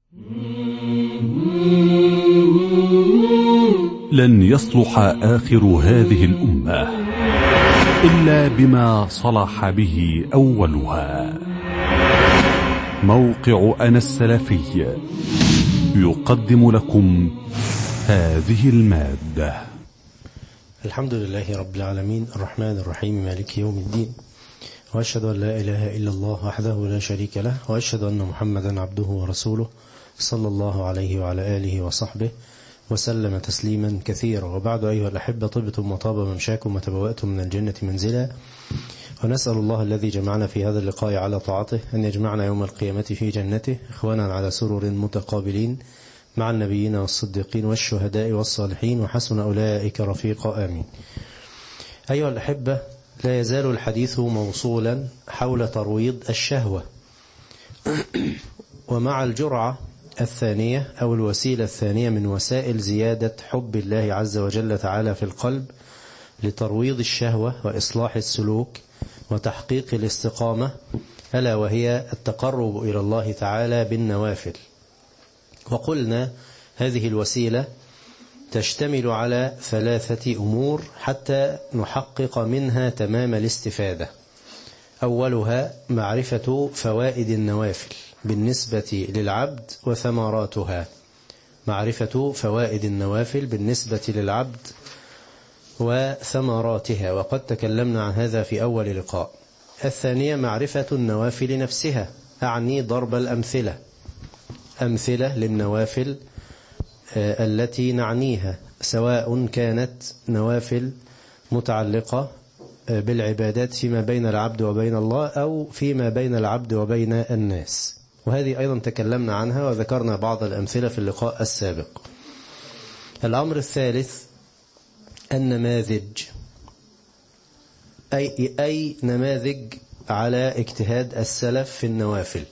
لن يصلح آخر هذه الأمة إلا بما صلح به أولها موقع أنا السلفي يقدم لكم هذه المادة الحمد لله رب العالمين الرحمن الرحيم مالك يوم الدين وأشهد أن لا إله إلا الله وحده لا شريك له وأشهد أن محمدا عبده ورسوله صلى الله عليه وعلى آله وصحبه وسلم تسليما كثيرا وبعد أيها الأحبة طبتم وطاب ممشاكم وتبوأتم من الجنة منزلا ونسأل الله الذي جمعنا في هذا اللقاء على طاعته أن يجمعنا يوم القيامة في جنته إخوانا على سرر متقابلين مع النبيين والصديقين والشهداء والصالحين وحسن أولئك رفيقا آمين أيها الأحبة لا يزال الحديث موصولا حول ترويض الشهوة ومع الجرعة الثانية أو الوسيلة الثانية من وسائل زيادة حب الله عز وجل تعالى في القلب لترويض الشهوة وإصلاح السلوك وتحقيق الاستقامة ألا وهي التقرب إلى الله تعالى بالنوافل وقلنا هذه الوسيلة تشتمل على ثلاثة أمور حتى نحقق منها تمام الاستفادة أولها معرفة فوائد النوافل بالنسبة للعبد وثمراتها معرفة فوائد النوافل بالنسبة للعبد وثمراتها وقد تكلمنا عن هذا في أول لقاء الثانية معرفة النوافل نفسها أعني ضرب الأمثلة أمثلة للنوافل التي نعنيها سواء كانت نوافل متعلقة بالعبادات فيما بين العبد وبين الله أو فيما بين العبد وبين الناس وهذه أيضا تكلمنا عنها وذكرنا بعض الأمثلة في اللقاء السابق الأمر الثالث النماذج أي, أي نماذج على اجتهاد السلف في النوافل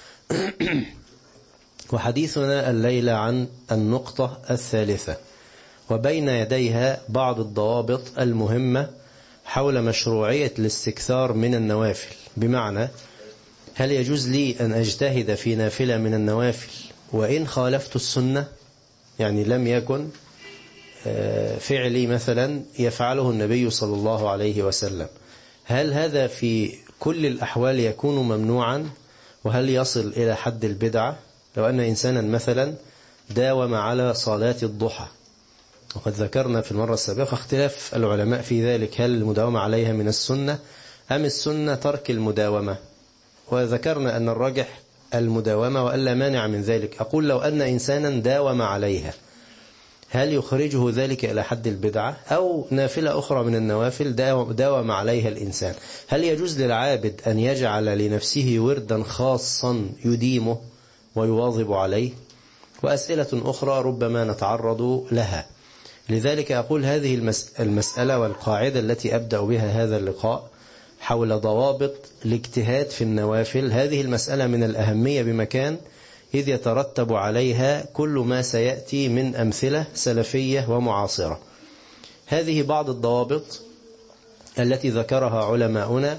وحديثنا الليلة عن النقطة الثالثة وبين يديها بعض الضوابط المهمة حول مشروعية الاستكثار من النوافل بمعنى هل يجوز لي أن أجتهد في نافلة من النوافل وإن خالفت السنة يعني لم يكن فعلي مثلا يفعله النبي صلى الله عليه وسلم هل هذا في كل الأحوال يكون ممنوعا وهل يصل إلى حد البدعة لو أن إنسانا مثلا داوم على صلاة الضحى وقد ذكرنا في المرة السابقة اختلاف العلماء في ذلك هل المداومة عليها من السنة أم السنة ترك المداومة وذكرنا أن الرجح المداومة وألا مانع من ذلك أقول لو أن إنسانا داوم عليها هل يخرجه ذلك إلى حد البدعة أو نافلة أخرى من النوافل داوم عليها الإنسان هل يجوز للعابد أن يجعل لنفسه وردا خاصا يديمه ويواظب عليه وأسئلة أخرى ربما نتعرض لها لذلك أقول هذه المسألة والقاعدة التي أبدأ بها هذا اللقاء حول ضوابط الاجتهاد في النوافل هذه المسألة من الأهمية بمكان إذ يترتب عليها كل ما سيأتي من أمثلة سلفية ومعاصرة هذه بعض الضوابط التي ذكرها علماؤنا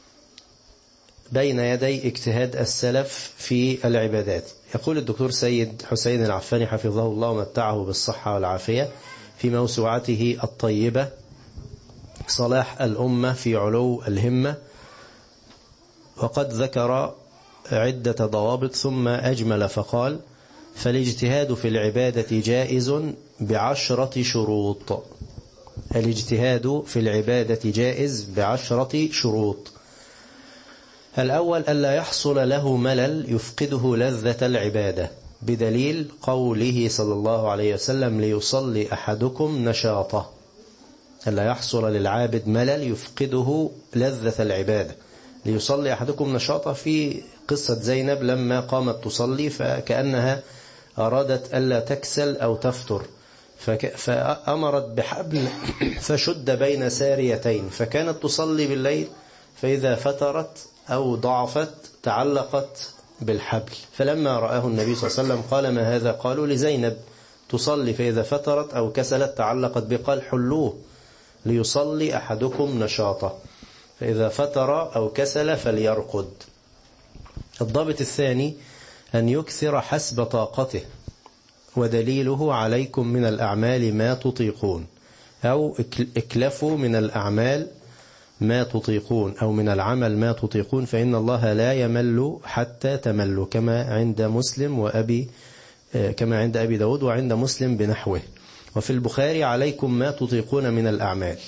بين يدي اجتهاد السلف في العبادات يقول الدكتور سيد حسين العفاني حفظه الله ومتعه بالصحة والعافية في موسوعته الطيبة صلاح الأمة في علو الهمة وقد ذكر عدة ضوابط ثم أجمل فقال فالاجتهاد في العبادة جائز بعشرة شروط الاجتهاد في العبادة جائز بعشرة شروط الأول ألا يحصل له ملل يفقده لذة العبادة بدليل قوله صلى الله عليه وسلم ليصلي أحدكم نشاطه ألا يحصل للعابد ملل يفقده لذة العبادة ليصلي أحدكم نشاطه في قصة زينب لما قامت تصلي فكأنها أرادت ألا تكسل أو تفتر فأمرت بحبل فشد بين ساريتين فكانت تصلي بالليل فإذا فترت أو ضعفت تعلقت بالحبل فلما رآه النبي صلى الله عليه وسلم قال ما هذا قالوا لزينب تصلي فإذا فترت أو كسلت تعلقت بقال حلوه ليصلي أحدكم نشاطه فإذا فتر أو كسل فليرقد الضابط الثاني أن يكثر حسب طاقته ودليله عليكم من الأعمال ما تطيقون أو اكلفوا من الأعمال ما تطيقون أو من العمل ما تطيقون فإن الله لا يمل حتى تملوا كما عند مسلم وأبي كما عند أبي داود وعند مسلم بنحوه وفي البخاري عليكم ما تطيقون من الأعمال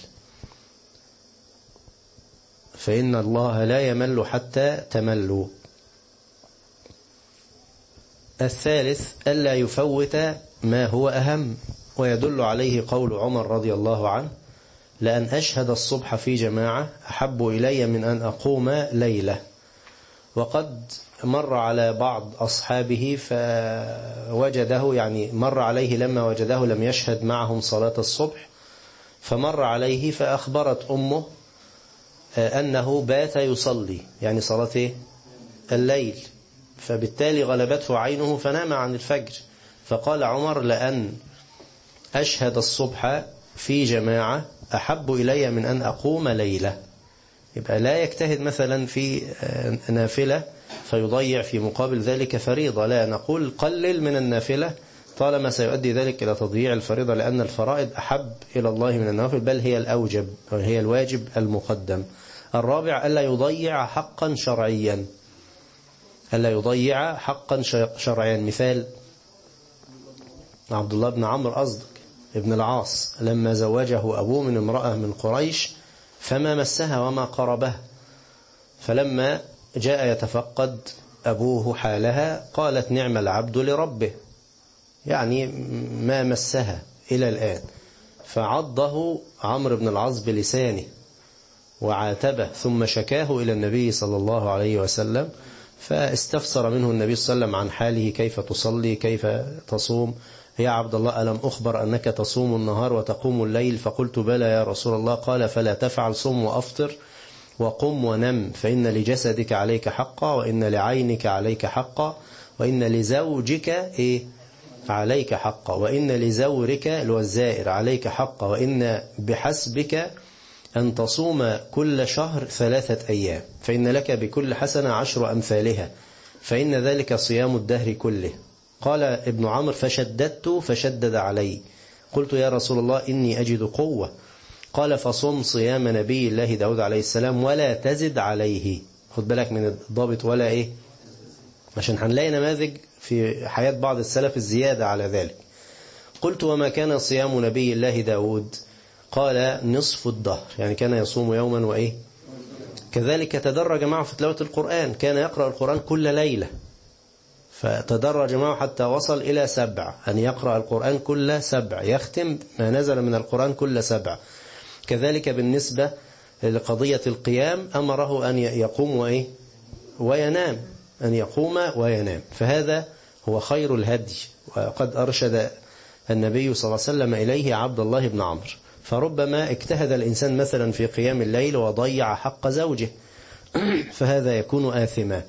فإن الله لا يمل حتى تملوا الثالث ألا يفوت ما هو أهم ويدل عليه قول عمر رضي الله عنه لأن أشهد الصبح في جماعة أحب إلي من أن أقوم ليلة وقد مر على بعض أصحابه فوجده يعني مر عليه لما وجده لم يشهد معهم صلاة الصبح فمر عليه فأخبرت أمه أنه بات يصلي يعني صلاة الليل فبالتالي غلبته عينه فنام عن الفجر فقال عمر لأن أشهد الصبح في جماعة أحب إلي من أن أقوم ليلة يبقى لا يجتهد مثلا في نافلة فيضيع في مقابل ذلك فريضة لا نقول قلل من النافلة طالما سيؤدي ذلك إلى تضييع الفريضة لأن الفرائض أحب إلى الله من النوافل بل هي الأوجب هي الواجب المقدم الرابع ألا يضيع حقا شرعيا ألا يضيع حقا شرعيا مثال عبد الله بن عمرو قصدك ابن العاص لما زوجه أبوه من امرأة من قريش فما مسها وما قربها فلما جاء يتفقد أبوه حالها قالت نعم العبد لربه يعني ما مسها إلى الآن فعضه عمرو بن العاص بلسانه وعاتبه ثم شكاه إلى النبي صلى الله عليه وسلم فاستفسر منه النبي صلى الله عليه وسلم عن حاله كيف تصلي كيف تصوم يا عبد الله ألم أخبر أنك تصوم النهار وتقوم الليل فقلت بلى يا رسول الله قال فلا تفعل صم وأفطر وقم ونم فإن لجسدك عليك حقا وإن لعينك عليك حقا وإن لزوجك إيه عليك حقا وإن لزورك الوزائر عليك حقا وإن بحسبك أن تصوم كل شهر ثلاثة أيام فإن لك بكل حسنة عشر أمثالها فإن ذلك صيام الدهر كله قال ابن عمرو فشددت فشدد علي قلت يا رسول الله إني أجد قوة قال فصم صيام نبي الله داود عليه السلام ولا تزد عليه خد بالك من الضابط ولا إيه عشان هنلاقي نماذج في حياة بعض السلف الزيادة على ذلك قلت وما كان صيام نبي الله داود قال نصف الدهر يعني كان يصوم يوما وإيه كذلك تدرج معه في تلاوة القرآن كان يقرأ القرآن كل ليلة فتدرج معه حتى وصل إلى سبع أن يقرأ القرآن كل سبع يختم ما نزل من القرآن كل سبع كذلك بالنسبة لقضية القيام أمره أن يقوم وإيه وينام أن يقوم وينام فهذا هو خير الهدي وقد أرشد النبي صلى الله عليه وسلم إليه عبد الله بن عمرو فربما اجتهد الإنسان مثلا في قيام الليل وضيع حق زوجه فهذا يكون آثما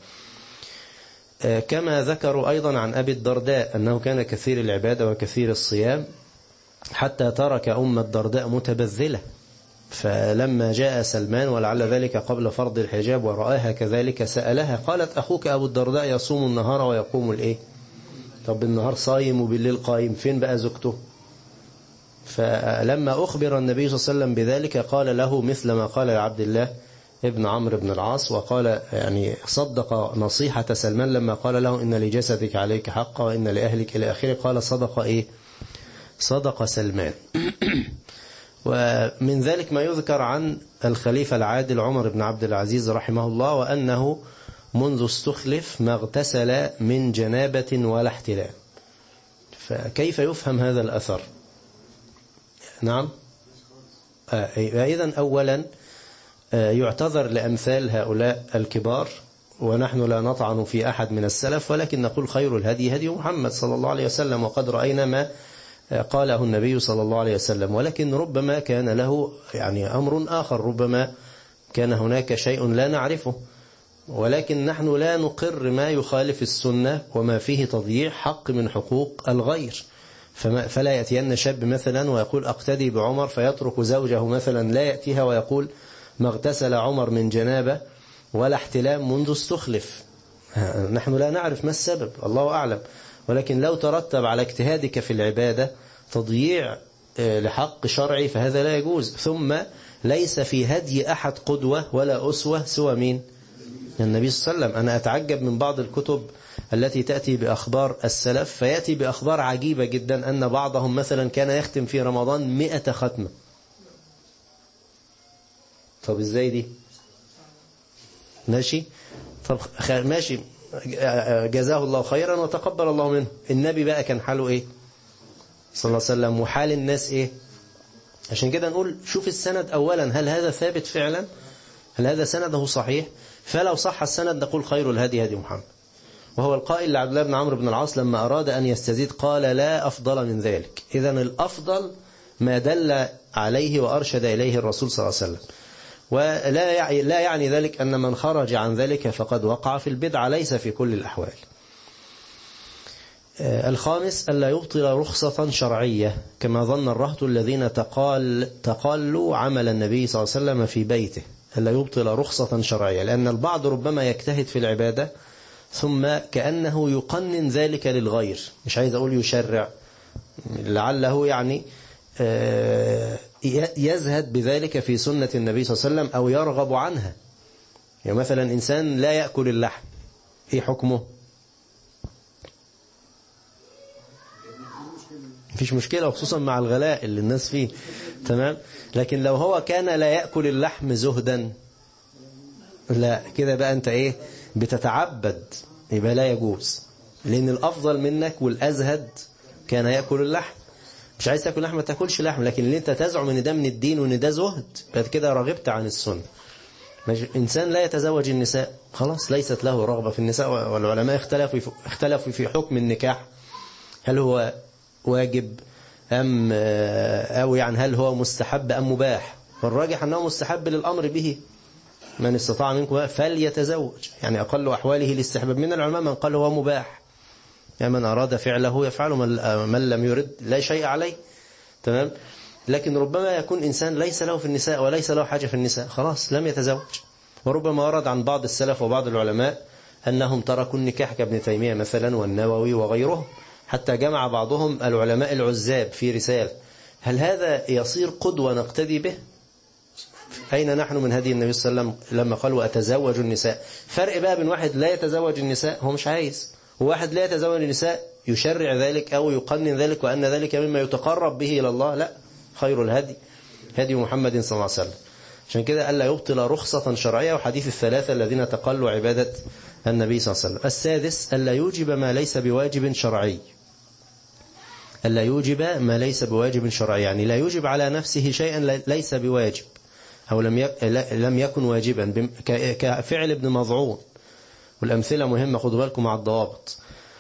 كما ذكروا أيضا عن أبي الدرداء أنه كان كثير العبادة وكثير الصيام حتى ترك أم الدرداء متبذلة فلما جاء سلمان ولعل ذلك قبل فرض الحجاب ورآها كذلك سألها قالت أخوك أبو الدرداء يصوم النهار ويقوم الإيه طب النهار صايم وبالليل قايم فين بقى زوجته فلما أخبر النبي صلى الله عليه وسلم بذلك قال له مثل ما قال لعبد الله ابن عمرو بن العاص وقال يعني صدق نصيحة سلمان لما قال له إن لجسدك عليك حقا وإن لأهلك إلى آخره قال صدق إيه صدق سلمان ومن ذلك ما يذكر عن الخليفة العادل عمر بن عبد العزيز رحمه الله وأنه منذ استخلف ما اغتسل من جنابة ولا احتلام فكيف يفهم هذا الأثر نعم إذا أولا يعتذر لأمثال هؤلاء الكبار ونحن لا نطعن في أحد من السلف ولكن نقول خير الهدي هدي محمد صلى الله عليه وسلم وقد رأينا ما قاله النبي صلى الله عليه وسلم ولكن ربما كان له يعني أمر آخر ربما كان هناك شيء لا نعرفه ولكن نحن لا نقر ما يخالف السنة وما فيه تضييع حق من حقوق الغير فما فلا يأتين شاب مثلا ويقول أقتدي بعمر فيترك زوجه مثلا لا يأتيها ويقول ما اغتسل عمر من جنابة ولا احتلام منذ استخلف نحن لا نعرف ما السبب الله أعلم ولكن لو ترتب على اجتهادك في العبادة تضييع لحق شرعي فهذا لا يجوز ثم ليس في هدي أحد قدوة ولا أسوة سوى مين النبي صلى الله عليه وسلم أنا أتعجب من بعض الكتب التي تأتي بأخبار السلف فيأتي بأخبار عجيبة جدا أن بعضهم مثلا كان يختم في رمضان مئة ختمة طب إزاي دي ماشي طب ماشي جزاه الله خيرا وتقبل الله منه النبي بقى كان حاله ايه صلى الله عليه وسلم وحال الناس ايه عشان كده نقول شوف السند اولا هل هذا ثابت فعلا هل هذا سنده صحيح فلو صح السند نقول خير الهدي هدي محمد وهو القائل لعبد الله بن عمرو بن العاص لما أراد أن يستزيد قال لا أفضل من ذلك إذا الأفضل ما دل عليه وأرشد إليه الرسول صلى الله عليه وسلم ولا يعني لا يعني ذلك أن من خرج عن ذلك فقد وقع في البدعة ليس في كل الأحوال الخامس ألا يبطل رخصة شرعية كما ظن الرهط الذين تقال تقالوا عمل النبي صلى الله عليه وسلم في بيته ألا يبطل رخصة شرعية لأن البعض ربما يجتهد في العبادة ثم كأنه يقنن ذلك للغير مش عايز أقول يشرع لعله يعني يزهد بذلك في سنة النبي صلى الله عليه وسلم أو يرغب عنها يعني مثلا إنسان لا يأكل اللحم إيه حكمه مفيش مشكلة وخصوصا مع الغلاء اللي الناس فيه تمام لكن لو هو كان لا يأكل اللحم زهدا لا كده بقى أنت إيه بتتعبد يبقى لا يجوز لأن الأفضل منك والأزهد كان يأكل اللحم مش عايز تاكل لحم ما تاكلش لحم لكن اللي انت تزعم ان ده من الدين وان ده زهد بعد كده رغبت عن السنه انسان لا يتزوج النساء خلاص ليست له رغبه في النساء والعلماء اختلفوا في اختلفوا في حكم النكاح هل هو واجب ام او يعني هل هو مستحب ام مباح والراجح انه مستحب للامر به من استطاع منكم فليتزوج يعني اقل احواله الاستحباب من العلماء من قال هو مباح يعني من أراد فعله يفعله من لم يرد لا شيء عليه تمام لكن ربما يكون إنسان ليس له في النساء وليس له حاجة في النساء خلاص لم يتزوج وربما ورد عن بعض السلف وبعض العلماء أنهم تركوا النكاح كابن تيمية مثلا والنووي وغيره حتى جمع بعضهم العلماء العزاب في رسالة هل هذا يصير قدوة نقتدي به أين نحن من هدي النبي صلى الله عليه وسلم لما قال وأتزوج النساء فرق بقى بين واحد لا يتزوج النساء هو مش عايز وواحد لا يتزوج النساء يشرع ذلك أو يقنن ذلك وأن ذلك مما يتقرب به إلى الله لا خير الهدي هدي محمد صلى الله عليه وسلم عشان كده ألا يبطل رخصة شرعية وحديث الثلاثة الذين تقلوا عبادة النبي صلى الله عليه وسلم السادس ألا يوجب ما ليس بواجب شرعي ألا يوجب ما ليس بواجب شرعي يعني لا يوجب على نفسه شيئا ليس بواجب أو لم لم يكن واجبا كفعل ابن مضعون والأمثلة مهمة خدوا بالكم مع الضوابط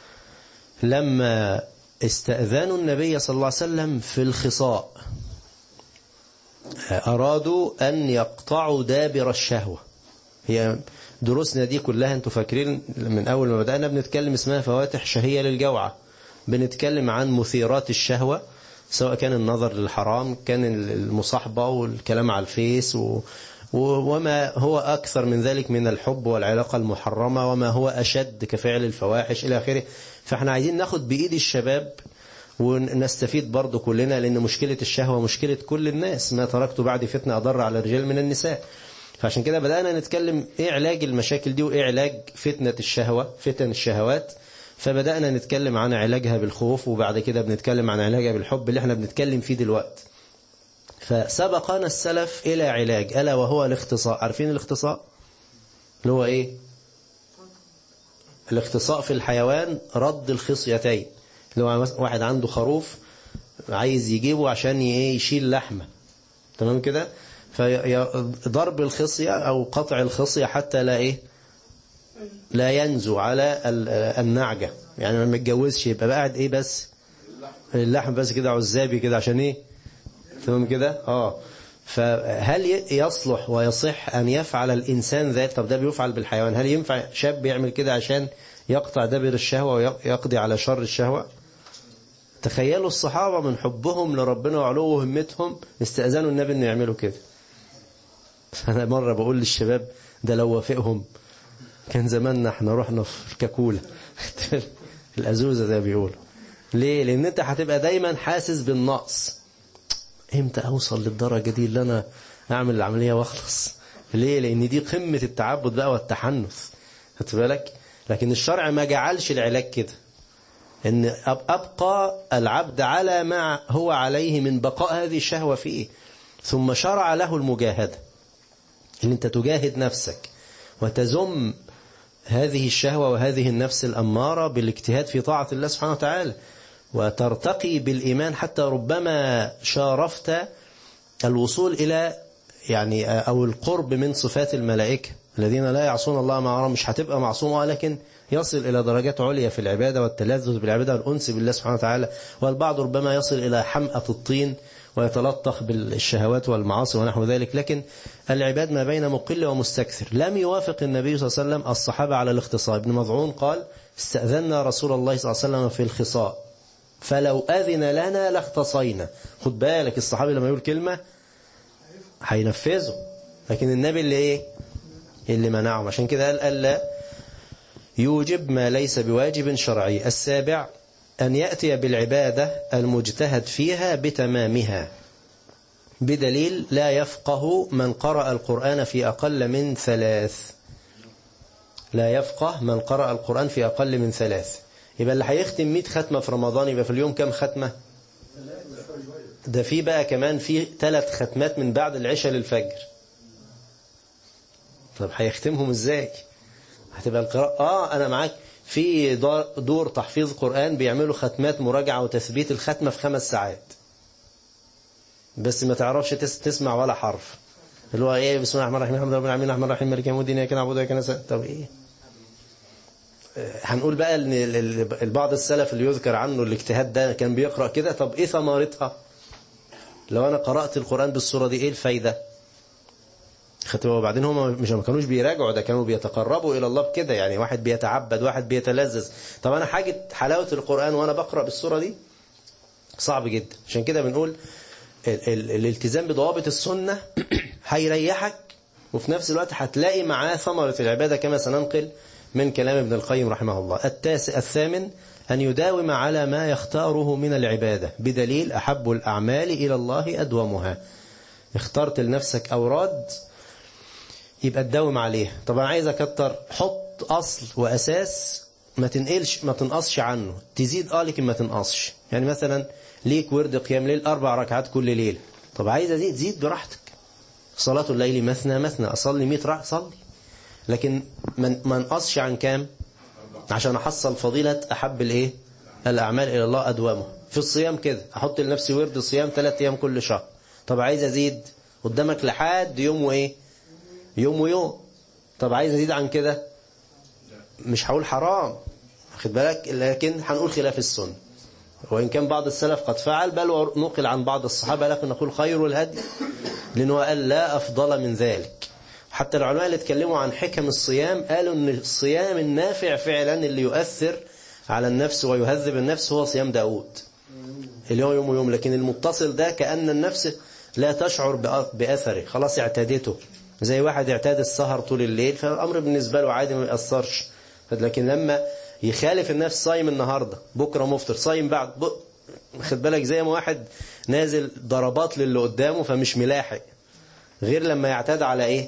لما استأذنوا النبي صلى الله عليه وسلم في الخصاء أرادوا أن يقطعوا دابر الشهوة هي دروسنا دي كلها انتوا فاكرين من أول ما بدأنا بنتكلم اسمها فواتح شهية للجوعة بنتكلم عن مثيرات الشهوة سواء كان النظر للحرام كان المصاحبة والكلام على الفيس و وما هو أكثر من ذلك من الحب والعلاقة المحرمة وما هو أشد كفعل الفواحش إلى آخره فاحنا عايزين ناخد بإيد الشباب ونستفيد برضو كلنا لأن مشكلة الشهوة مشكلة كل الناس ما تركت بعد فتنة أضر على الرجال من النساء فعشان كده بدأنا نتكلم إيه علاج المشاكل دي وإيه علاج فتنة الشهوة فتن الشهوات فبدأنا نتكلم عن علاجها بالخوف وبعد كده بنتكلم عن علاجها بالحب اللي احنا بنتكلم فيه دلوقتي فسبقنا السلف إلى علاج ألا وهو الاختصاء عارفين الاختصاء اللي هو إيه الاختصاء في الحيوان رد الخصيتين اللي هو واحد عنده خروف عايز يجيبه عشان يشيل لحمة تمام كده فضرب الخصية أو قطع الخصية حتى لا إيه لا ينزو على النعجة يعني ما متجوزش يبقى قاعد إيه بس اللحم بس كده عزابي كده عشان إيه تمام كده اه فهل يصلح ويصح أن يفعل الإنسان ذلك طب ده بيفعل بالحيوان هل ينفع شاب يعمل كده عشان يقطع دبر الشهوة ويقضي على شر الشهوة تخيلوا الصحابة من حبهم لربنا وعلو همتهم استأذنوا النبي انه يعملوا كده أنا مرة بقول للشباب ده لو وافقهم كان زماننا احنا رحنا في الكاكولا الأزوزة زي ما بيقولوا ليه لأن انت هتبقى دايما حاسس بالنقص امتى اوصل للدرجة دي اللي انا اعمل العملية واخلص ليه لان دي قمة التعبد بقى والتحنث خدت بالك لكن الشرع ما جعلش العلاج كده ان ابقى العبد على ما هو عليه من بقاء هذه الشهوة فيه ثم شرع له المجاهدة ان انت تجاهد نفسك وتزم هذه الشهوة وهذه النفس الأمارة بالاجتهاد في طاعة الله سبحانه وتعالى وترتقي بالإيمان حتى ربما شارفت الوصول إلى يعني أو القرب من صفات الملائكة الذين لا يعصون الله ما أمرهم مش هتبقى معصومة لكن يصل إلى درجات عليا في العبادة والتلذذ بالعبادة والأنس بالله سبحانه وتعالى والبعض ربما يصل إلى حمأة الطين ويتلطخ بالشهوات والمعاصي ونحو ذلك لكن العباد ما بين مقل ومستكثر لم يوافق النبي صلى الله عليه وسلم الصحابة على الاختصار ابن مضعون قال استأذنا رسول الله صلى الله عليه وسلم في الخصاء فلو أذن لنا لاختصينا خد بالك الصحابي لما يقول كلمة هينفذه لكن النبي اللي ايه اللي منعهم عشان كده قال ألا يوجب ما ليس بواجب شرعي السابع أن يأتي بالعبادة المجتهد فيها بتمامها بدليل لا يفقه من قرأ القرآن في أقل من ثلاث لا يفقه من قرأ القرآن في أقل من ثلاث يبقى اللي هيختم 100 ختمة في رمضان يبقى في اليوم كم ختمة ده في بقى كمان في ثلاث ختمات من بعد العشاء للفجر طب هيختمهم ازاي هتبقى القراءة اه انا معاك في دور تحفيظ قرآن بيعملوا ختمات مراجعة وتثبيت الختمة في خمس ساعات بس ما تعرفش تسمع ولا حرف اللي هو ايه بسم الله الرحمن الرحيم الحمد لله رب العالمين الرحمن الرحيم مالك يوم الدين اياك نعبد واياك نستعين طب ايه هنقول بقى ان البعض السلف اللي يذكر عنه الاجتهاد ده كان بيقرأ كده طب ايه ثمرتها لو انا قرأت القرآن بالصورة دي ايه الفايدة خدتوا وبعدين هم مش ما كانوش بيراجعوا ده كانوا بيتقربوا الى الله بكده يعني واحد بيتعبد واحد بيتلذذ طب انا حاجه حلاوه القران وانا بقرا بالصوره دي صعب جدا عشان كده بنقول ال ال الالتزام بضوابط السنه هيريحك وفي نفس الوقت هتلاقي معاه ثمره العباده كما سننقل من كلام ابن القيم رحمه الله التاسع الثامن أن يداوم على ما يختاره من العبادة بدليل أحب الأعمال إلى الله أدومها اخترت لنفسك أوراد يبقى تداوم عليها طبعا عايز اكتر حط اصل واساس ما تنقلش ما تنقصش عنه تزيد اه لكن ما تنقصش يعني مثلا ليك ورد قيام ليل اربع ركعات كل ليله طب عايز ازيد زيد براحتك صلاه الليل مثنى مثنى اصلي 100 ركعه صلي لكن ما انقصش عن كام عشان احصل فضيله احب الايه الاعمال الى الله ادومه في الصيام كده احط لنفسي ورد صيام ثلاث ايام كل شهر طب عايز ازيد قدامك لحد يوم وايه يوم ويوم طب عايز ازيد عن كده مش هقول حرام خد بالك لكن هنقول خلاف السنة وإن كان بعض السلف قد فعل بل ونقل عن بعض الصحابة لكن نقول خير الهدي لأنه قال لا أفضل من ذلك حتى العلماء اللي اتكلموا عن حكم الصيام قالوا أن الصيام النافع فعلا اللي يؤثر على النفس ويهذب النفس هو صيام داود اللي هو يوم ويوم لكن المتصل ده كأن النفس لا تشعر بأثره خلاص اعتادته زي واحد اعتاد السهر طول الليل فالأمر بالنسبة له عادي ما يأثرش لكن لما يخالف النفس صايم النهاردة بكرة مفطر صايم بعد ب... خد بالك زي ما واحد نازل ضربات للي قدامه فمش ملاحق غير لما يعتاد على ايه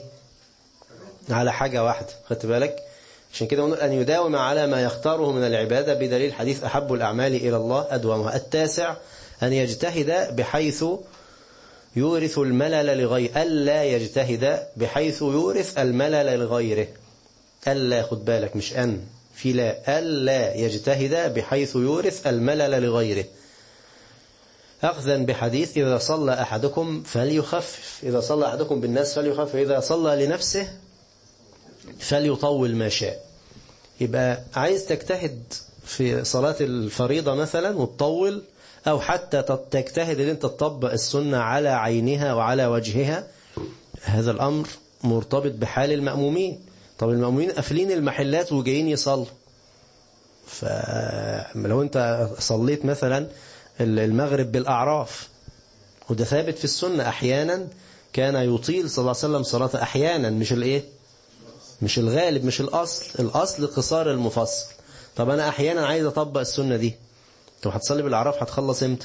على حاجة واحدة خدت بالك عشان كده نقول أن يداوم على ما يختاره من العبادة بدليل حديث أحب الأعمال إلى الله أدومها التاسع أن يجتهد بحيث يورث الملل لغير ألا يجتهد بحيث يورث الملل لغيره ألا خد بالك مش أن في لا ألا يجتهد بحيث يورث الملل لغيره أخذا بحديث إذا صلى أحدكم فليخفف إذا صلى أحدكم بالناس فليخفف إذا صلى لنفسه فليطول ما شاء يبقى عايز تجتهد في صلاة الفريضة مثلا وتطول أو حتى تجتهد ان انت تطبق السنة على عينها وعلى وجهها هذا الأمر مرتبط بحال المأمومين طب المأمومين قافلين المحلات وجايين يصلوا فلو انت صليت مثلا المغرب بالأعراف وده ثابت في السنة أحيانا كان يطيل صلى الله عليه وسلم صلاة أحيانا مش الايه مش الغالب مش الأصل الأصل قصار المفصل طب أنا أحيانا عايز أطبق السنة دي طب هتصلي بالأعراف هتخلص امتى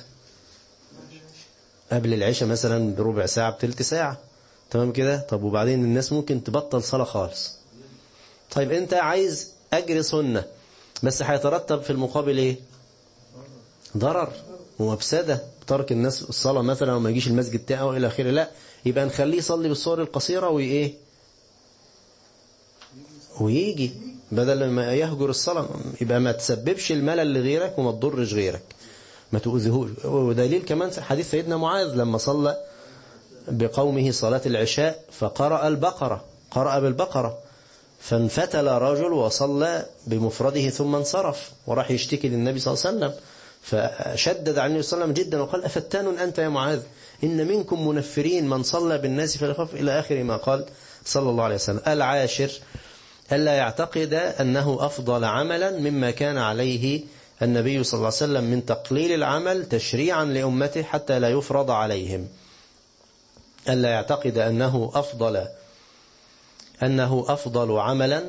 قبل العشاء مثلا بربع ساعة بتلت ساعة تمام كده طب وبعدين الناس ممكن تبطل صلاة خالص طيب انت عايز أجر سنة بس هيترتب في المقابل ايه ضرر ومفسدة ترك الناس الصلاة مثلا وما يجيش المسجد بتاعه إلى آخره لا يبقى نخليه يصلي بالصور القصيرة وإيه ويجي بدل ما يهجر الصلاة يبقى ما تسببش الملل لغيرك وما تضرش غيرك ما تؤذيهوش ودليل كمان حديث سيدنا معاذ لما صلى بقومه صلاة العشاء فقرأ البقرة قرأ بالبقرة فانفتل رجل وصلى بمفرده ثم انصرف وراح يشتكي للنبي صلى الله عليه وسلم فشدد على النبي صلى الله عليه وسلم جدا وقال أفتان أنت يا معاذ إن منكم منفرين من صلى بالناس فليخف إلى آخر ما قال صلى الله عليه وسلم العاشر ألا يعتقد أنه أفضل عملا مما كان عليه النبي صلى الله عليه وسلم من تقليل العمل تشريعا لأمته حتى لا يفرض عليهم ألا يعتقد أنه أفضل أنه أفضل عملا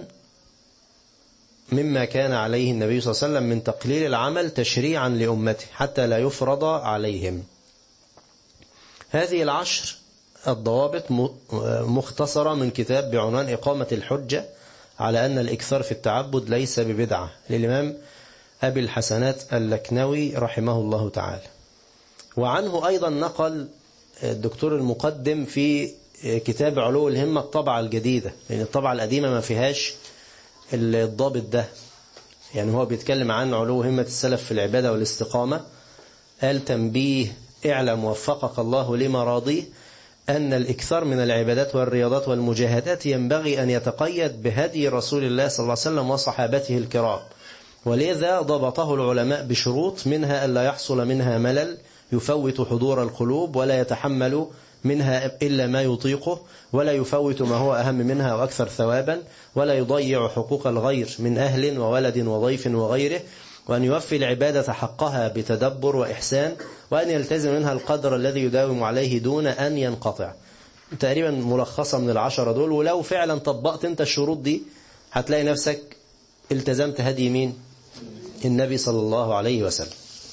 مما كان عليه النبي صلى الله عليه وسلم من تقليل العمل تشريعا لأمته حتى لا يفرض عليهم هذه العشر الضوابط مختصرة من كتاب بعنوان إقامة الحجة على أن الإكثار في التعبد ليس ببدعة للإمام أبي الحسنات اللكنوي رحمه الله تعالى وعنه أيضا نقل الدكتور المقدم في كتاب علو الهمة الطبعة الجديدة لأن الطبعة القديمة ما فيهاش الضابط ده يعني هو بيتكلم عن علو همة السلف في العبادة والاستقامة قال تنبيه اعلم وفقك الله لما راضيه أن الإكثار من العبادات والرياضات والمجاهدات ينبغي أن يتقيد بهدي رسول الله صلى الله عليه وسلم وصحابته الكرام ولذا ضبطه العلماء بشروط منها ألا يحصل منها ملل يفوت حضور القلوب ولا يتحمل منها إلا ما يطيقه ولا يفوت ما هو أهم منها وأكثر ثوابا ولا يضيع حقوق الغير من أهل وولد وضيف وغيره وأن يوفي العبادة حقها بتدبر وإحسان وأن يلتزم منها القدر الذي يداوم عليه دون أن ينقطع تقريبا ملخصة من العشرة دول ولو فعلا طبقت انت الشروط دي هتلاقي نفسك التزمت هدي مين النبي صلى الله عليه وسلم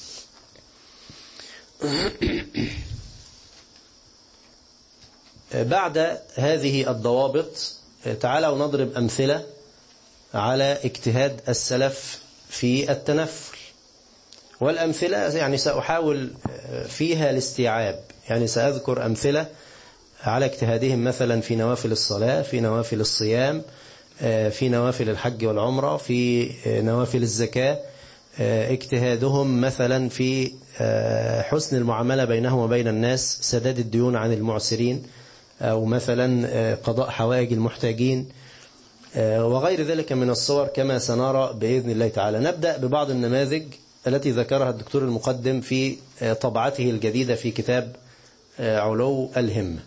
بعد هذه الضوابط تعالوا نضرب أمثلة على اجتهاد السلف في التنفل والأمثلة يعني سأحاول فيها الاستيعاب يعني سأذكر أمثلة على اجتهادهم مثلا في نوافل الصلاة في نوافل الصيام في نوافل الحج والعمرة في نوافل الزكاة اجتهادهم مثلا في حسن المعاملة بينهم وبين الناس سداد الديون عن المعسرين أو مثلا قضاء حوائج المحتاجين وغير ذلك من الصور كما سنرى بإذن الله تعالى نبدأ ببعض النماذج التي ذكرها الدكتور المقدم في طبعته الجديدة في كتاب علو الهمة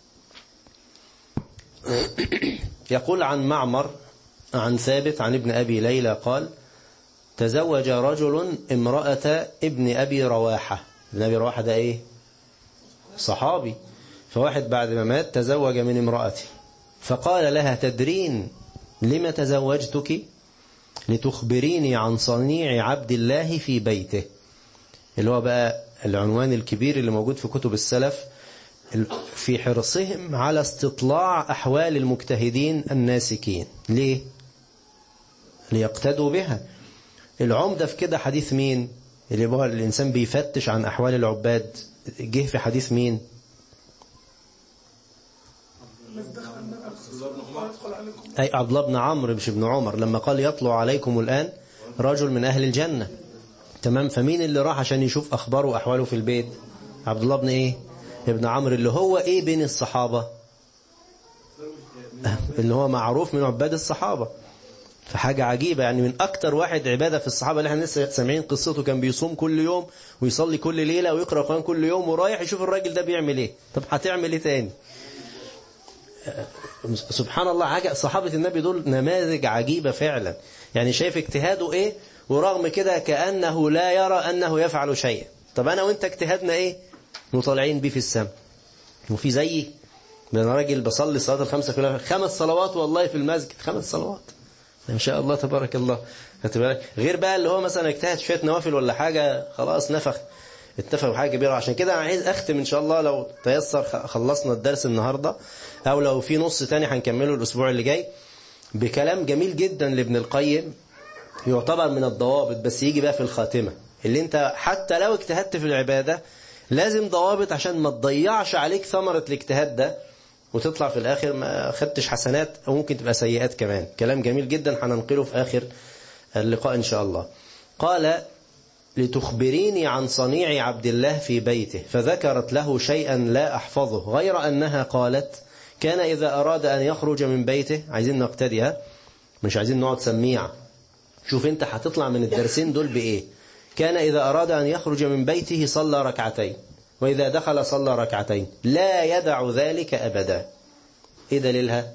يقول عن معمر عن ثابت عن ابن أبي ليلى قال تزوج رجل امرأة ابن أبي رواحة ابن أبي رواحة ده إيه صحابي فواحد بعد ما مات تزوج من امرأته فقال لها تدرين لما تزوجتك لتخبريني عن صنيع عبد الله في بيته اللي هو بقى العنوان الكبير اللي موجود في كتب السلف في حرصهم على استطلاع أحوال المجتهدين الناسكين ليه؟ ليقتدوا بها العمدة في كده حديث مين؟ اللي هو الإنسان بيفتش عن أحوال العباد جه في حديث مين؟ أي عبد الله بن عمرو مش ابن عمر لما قال يطلع عليكم الآن رجل من أهل الجنة تمام فمين اللي راح عشان يشوف أخباره وأحواله في البيت عبد الله بن إيه ابن عمرو اللي هو إيه بين الصحابة اللي هو معروف من عباد الصحابة فحاجة عجيبة يعني من أكتر واحد عبادة في الصحابة اللي احنا لسه سامعين قصته كان بيصوم كل يوم ويصلي كل ليلة ويقرأ قرآن كل يوم ورايح يشوف الراجل ده بيعمل ايه طب هتعمل ايه تاني سبحان الله عجب صحابة النبي دول نماذج عجيبة فعلا يعني شايف اجتهاده ايه ورغم كده كأنه لا يرى أنه يفعل شيئا طب أنا وانت اجتهادنا ايه مطالعين بيه في السماء وفي زيي ده انا راجل بصلي الصلاه الخمسه كلها خمس صلوات والله في المسجد خمس صلوات ان شاء الله تبارك الله خدت بالك غير بقى اللي هو مثلا اجتهد شويه نوافل ولا حاجه خلاص نفخ اتفق حاجه كبيره عشان كده انا عايز اختم ان شاء الله لو تيسر خلصنا الدرس النهارده او لو في نص تاني هنكمله الاسبوع اللي جاي بكلام جميل جدا لابن القيم يعتبر من الضوابط بس يجي بقى في الخاتمه اللي انت حتى لو اجتهدت في العباده لازم ضوابط عشان ما تضيعش عليك ثمره الاجتهاد ده وتطلع في الآخر ما خدتش حسنات أو ممكن تبقى سيئات كمان كلام جميل جدا هننقله في آخر اللقاء إن شاء الله قال لتخبريني عن صنيع عبد الله في بيته فذكرت له شيئا لا أحفظه غير أنها قالت كان إذا أراد أن يخرج من بيته عايزين نقتديها مش عايزين نقعد سميع شوف انت هتطلع من الدرسين دول بإيه كان إذا أراد أن يخرج من بيته صلى ركعتين وإذا دخل صلى ركعتين لا يدع ذلك أبدا إيه دليلها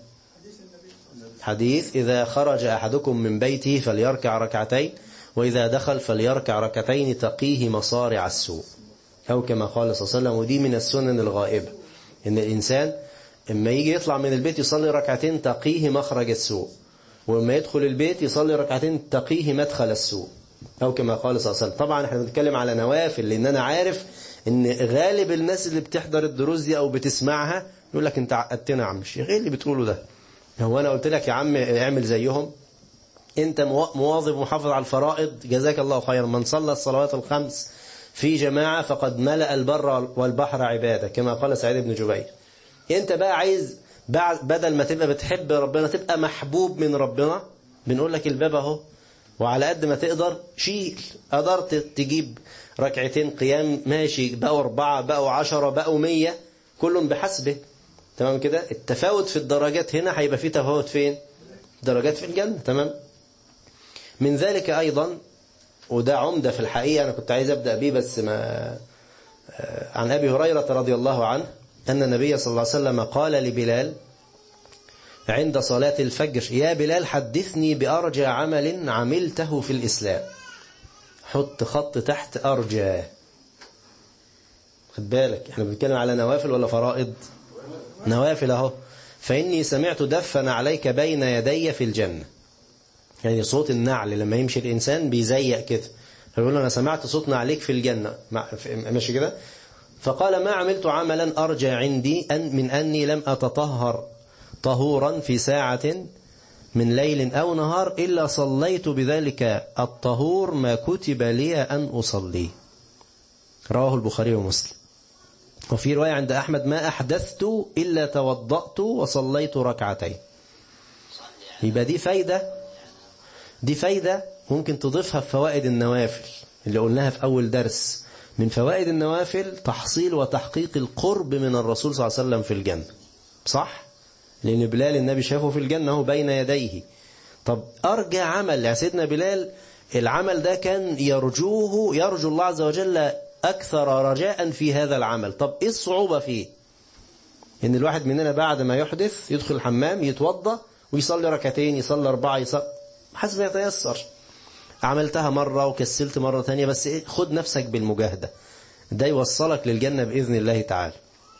حديث إذا خرج أحدكم من بيته فليركع ركعتين وإذا دخل فليركع ركعتين تقيه مصارع السوء أو كما قال صلى الله عليه وسلم ودي من السنن الغائبة إن الإنسان إما يجي يطلع من البيت يصلي ركعتين تقيه مخرج السوء وإما يدخل البيت يصلي ركعتين تقيه مدخل السوء أو كما قال صلى الله عليه وسلم طبعا احنا بنتكلم على نوافل لأن أنا عارف ان غالب الناس اللي بتحضر الدروس دي او بتسمعها يقول لك انت عقدتنا يا عم الشيخ ايه اللي بتقوله ده هو انا قلت لك يا عم اعمل زيهم انت مواظب محافظ على الفرائض جزاك الله خيرا من صلى الصلوات الخمس في جماعة فقد ملأ البر والبحر عبادة كما قال سعيد بن جبير انت بقى عايز بدل ما تبقى بتحب ربنا تبقى محبوب من ربنا بنقول لك الباب اهو وعلى قد ما تقدر شيل قدرت تجيب ركعتين قيام ماشي بقوا أربعة بقوا عشرة بقوا مية كل بحسبه تمام كده التفاوت في الدرجات هنا هيبقى في تفاوت فين درجات في الجنة تمام من ذلك أيضا وده عمدة في الحقيقة أنا كنت عايز أبدأ بيه بس ما عن أبي هريرة رضي الله عنه أن النبي صلى الله عليه وسلم قال لبلال عند صلاة الفجر يا بلال حدثني بأرجى عمل عملته في الإسلام حط خط تحت أرجى خد بالك احنا بنتكلم على نوافل ولا فرائض نوافل اهو فإني سمعت دفن عليك بين يدي في الجنة يعني صوت النعل لما يمشي الإنسان بيزيق كده فيقول له أنا سمعت صوت نعليك في الجنة ماشي كده فقال ما عملت عملا أرجى عندي أن من أني لم أتطهر طهورا في ساعة من ليل أو نهار إلا صليت بذلك الطهور ما كتب لي أن أصلي رواه البخاري ومسلم وفي رواية عند أحمد ما أحدثت إلا توضأت وصليت ركعتين يبقى دي فايدة دي فايدة ممكن تضيفها في فوائد النوافل اللي قلناها في أول درس من فوائد النوافل تحصيل وتحقيق القرب من الرسول صلى الله عليه وسلم في الجنة صح؟ لأن بلال النبي شافه في الجنة هو بين يديه طب أرجى عمل يا سيدنا بلال العمل ده كان يرجوه يرجو الله عز وجل أكثر رجاء في هذا العمل طب إيه الصعوبة فيه إن الواحد مننا بعد ما يحدث يدخل الحمام يتوضى ويصلي ركعتين يصلي أربعة يصلي حسب يتيسر عملتها مرة وكسلت مرة تانية بس إيه خد نفسك بالمجاهدة ده يوصلك للجنة بإذن الله تعالى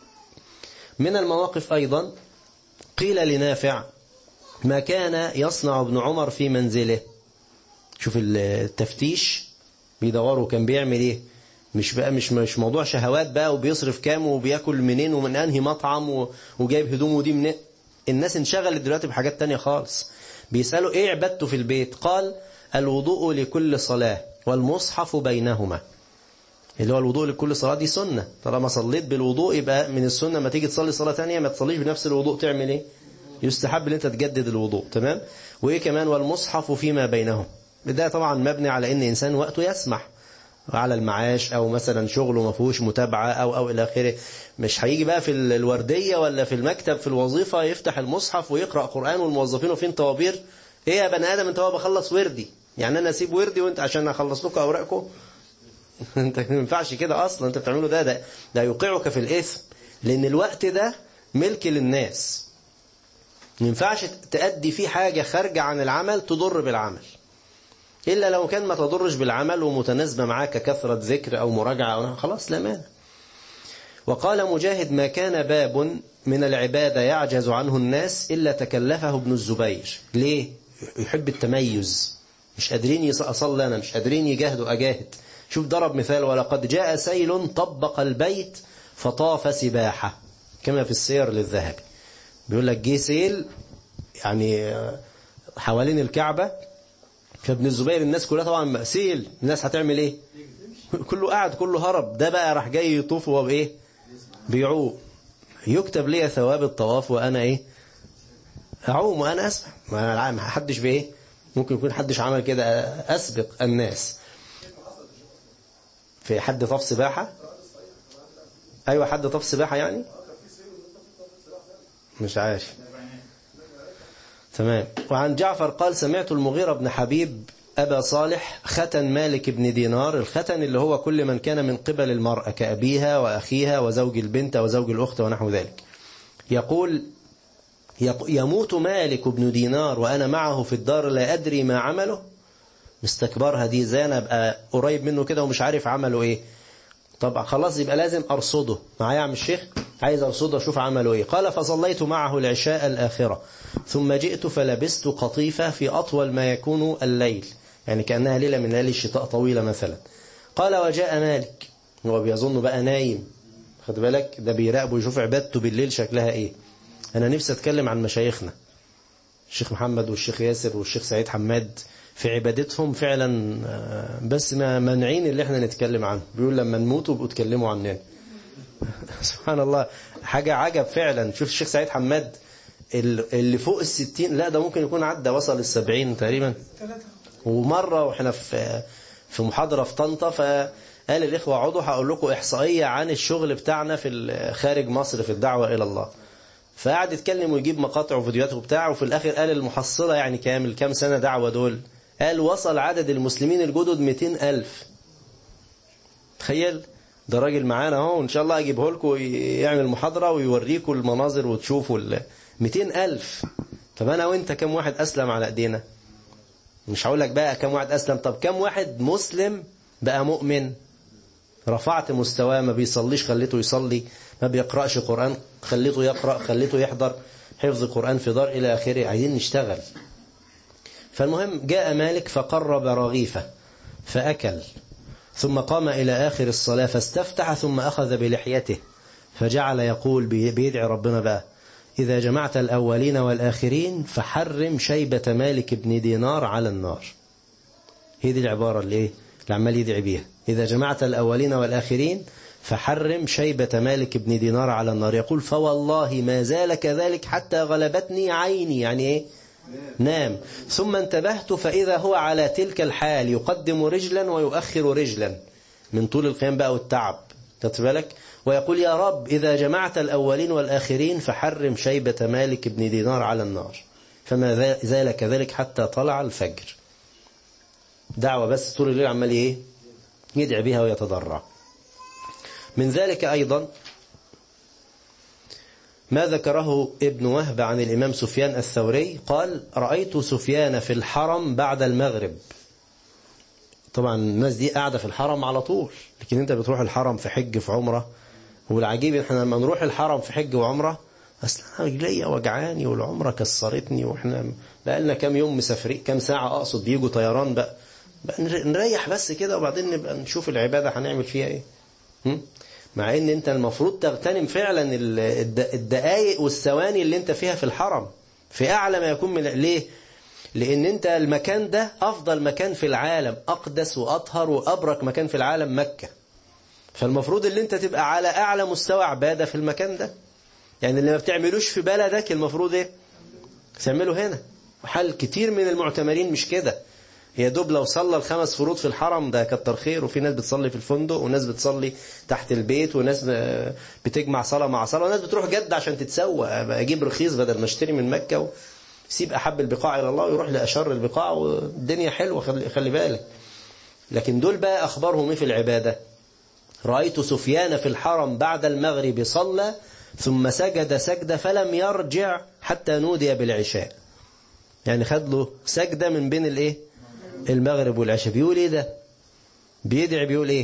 من المواقف أيضا قيل لنافع ما كان يصنع ابن عمر في منزله شوف التفتيش بيدوروا كان بيعمل ايه مش بقى مش مش موضوع شهوات بقى وبيصرف كام وبياكل منين ومن انهي مطعم وجايب هدومه دي منين الناس انشغلت دلوقتي بحاجات تانية خالص بيسألوا ايه عبادته في البيت قال الوضوء لكل صلاة والمصحف بينهما اللي هو الوضوء لكل صلاة دي سنة طالما صليت بالوضوء يبقى من السنة ما تيجي تصلي صلاة تانية ما تصليش بنفس الوضوء تعمل ايه يستحب ان انت تجدد الوضوء تمام وايه كمان والمصحف فيما بينهم ده طبعا مبني على ان انسان وقته يسمح على المعاش او مثلا شغله ما فيهوش متابعه او او الى اخره مش هيجي بقى في الورديه ولا في المكتب في الوظيفه يفتح المصحف ويقرا قران والموظفين وفين طوابير ايه يا بني ادم انت هو بخلص وردي يعني انا اسيب وردي وانت عشان اخلص لكم اوراقكم انت ما ينفعش كده اصلا انت بتعمله ده ده ده يوقعك في الاثم لان الوقت ده ملك للناس ما ينفعش تأدي فيه حاجة خارجة عن العمل تضر بالعمل إلا لو كان ما تضرش بالعمل ومتناسبة معاك كثرة ذكر أو مراجعة أو خلاص لا مانع وقال مجاهد ما كان باب من العبادة يعجز عنه الناس إلا تكلفه ابن الزبير ليه؟ يحب التميز مش قادرين يصلي أنا مش قادرين يجاهدوا أجاهد شوف ضرب مثال ولقد جاء سيل طبق البيت فطاف سباحة كما في السير للذهبي بيقول لك جه سيل يعني حوالين الكعبة فابن الزبير الناس كلها طبعا سيل الناس هتعمل ايه كله قاعد كله هرب ده بقى راح جاي يطوف وهو بايه بيعوم يكتب لي ثواب الطواف وانا ايه اعوم وانا اسبح ما حدش بايه ممكن يكون حدش عمل كده اسبق الناس في حد طاف سباحة ايوه حد طاف سباحة يعني مش عارف تمام وعن جعفر قال سمعت المغيرة بن حبيب أبا صالح ختن مالك بن دينار الختن اللي هو كل من كان من قبل المرأة كأبيها وأخيها وزوج البنت وزوج الأخت ونحو ذلك يقول يموت مالك بن دينار وأنا معه في الدار لا أدري ما عمله مستكبرها دي زي أنا أبقى قريب منه كده ومش عارف عمله إيه طبعا خلاص يبقى لازم أرصده معايا عم الشيخ عايز أرصده أشوف عمله إيه قال فصليت معه العشاء الآخرة ثم جئت فلبست قطيفة في أطول ما يكون الليل يعني كأنها ليلة من ليالي الشتاء طويلة مثلا قال وجاء مالك هو بيظن بقى نايم خد بالك ده بيراقبه يشوف عبادته بالليل شكلها ايه انا نفسي اتكلم عن مشايخنا الشيخ محمد والشيخ ياسر والشيخ سعيد حماد في عبادتهم فعلا بس ما منعين اللي احنا نتكلم عنه بيقول لما نموتوا بقوا تكلموا عننا سبحان الله حاجة عجب فعلا شوف الشيخ سعيد حماد اللي فوق الستين لا ده ممكن يكون عدى وصل السبعين تقريبا ومرة واحنا في في محاضرة في طنطا فقال الإخوة عضو هقول لكم إحصائية عن الشغل بتاعنا في خارج مصر في الدعوة إلى الله فقعد يتكلم ويجيب مقاطع وفيديوهات وبتاع وفي الآخر قال المحصلة يعني كامل كام سنة دعوة دول قال وصل عدد المسلمين الجدد 200 ألف تخيل ده راجل معانا اهو وإن شاء الله أجيبه لكم يعمل محاضرة ويوريكم المناظر وتشوفوا ال 200 ألف طب أنا وإنت كم واحد أسلم على أيدينا مش هقول لك بقى كم واحد أسلم طب كم واحد مسلم بقى مؤمن رفعت مستواه ما بيصليش خليته يصلي ما بيقرأش قرآن خليته يقرأ خليته يحضر حفظ قرآن في دار إلى آخره عايزين نشتغل فالمهم جاء مالك فقرب رغيفة فأكل ثم قام إلى آخر الصلاة فاستفتح ثم أخذ بلحيته فجعل يقول بيدعي ربنا بقى إذا جمعت الأولين والآخرين فحرم شيبة مالك بن دينار على النار هي دي العبارة اللي إيه اللي عمال يدعي بيها إذا جمعت الأولين والآخرين فحرم شيبة مالك بن دينار على النار يقول فوالله ما زال كذلك حتى غلبتني عيني يعني إيه نام ثم انتبهت فإذا هو على تلك الحال يقدم رجلا ويؤخر رجلا من طول القيام بقى والتعب تتبالك ويقول يا رب إذا جمعت الأولين والآخرين فحرم شيبة مالك بن دينار على النار فما زال كذلك حتى طلع الفجر دعوة بس طول الليل عمال ايه يدعي بها ويتضرع من ذلك أيضا ما ذكره ابن وهب عن الإمام سفيان الثوري قال رأيت سفيان في الحرم بعد المغرب طبعا الناس دي قاعدة في الحرم على طول لكن انت بتروح الحرم في حج في عمرة والعجيب احنا لما نروح الحرم في حج وعمرة اصل انا رجليا وجعاني والعمرة كسرتني واحنا بقى لنا كام يوم مسافرين كام ساعة اقصد بيجوا طيران بقى, بقى نريح بس كده وبعدين نبقى نشوف العبادة هنعمل فيها ايه هم؟ مع ان انت المفروض تغتنم فعلا الدقائق والثواني اللي انت فيها في الحرم في اعلى ما يكون من ليه لان انت المكان ده افضل مكان في العالم اقدس واطهر وابرك مكان في العالم مكة فالمفروض اللي انت تبقى على اعلى مستوى عبادة في المكان ده يعني اللي ما بتعملوش في بلدك المفروض ايه تعمله هنا وحال كتير من المعتمرين مش كده يا دوب لو صلى الخمس فروض في الحرم ده كتر خير وفي ناس بتصلي في الفندق وناس بتصلي تحت البيت وناس بتجمع صلاة مع صلاة وناس بتروح جد عشان تتسوى اجيب رخيص بدل ما اشتري من مكة وسيب احب البقاع الى الله ويروح لاشر البقاع والدنيا حلوة خلي, خلي بالك لكن دول بقى اخبارهم ايه في العبادة رأيت سفيان في الحرم بعد المغرب صلى ثم سجد سجدة فلم يرجع حتى نودي بالعشاء يعني خد له سجدة من بين الايه المغرب والعشاء بيقول ايه ده بيدعي بيقول ايه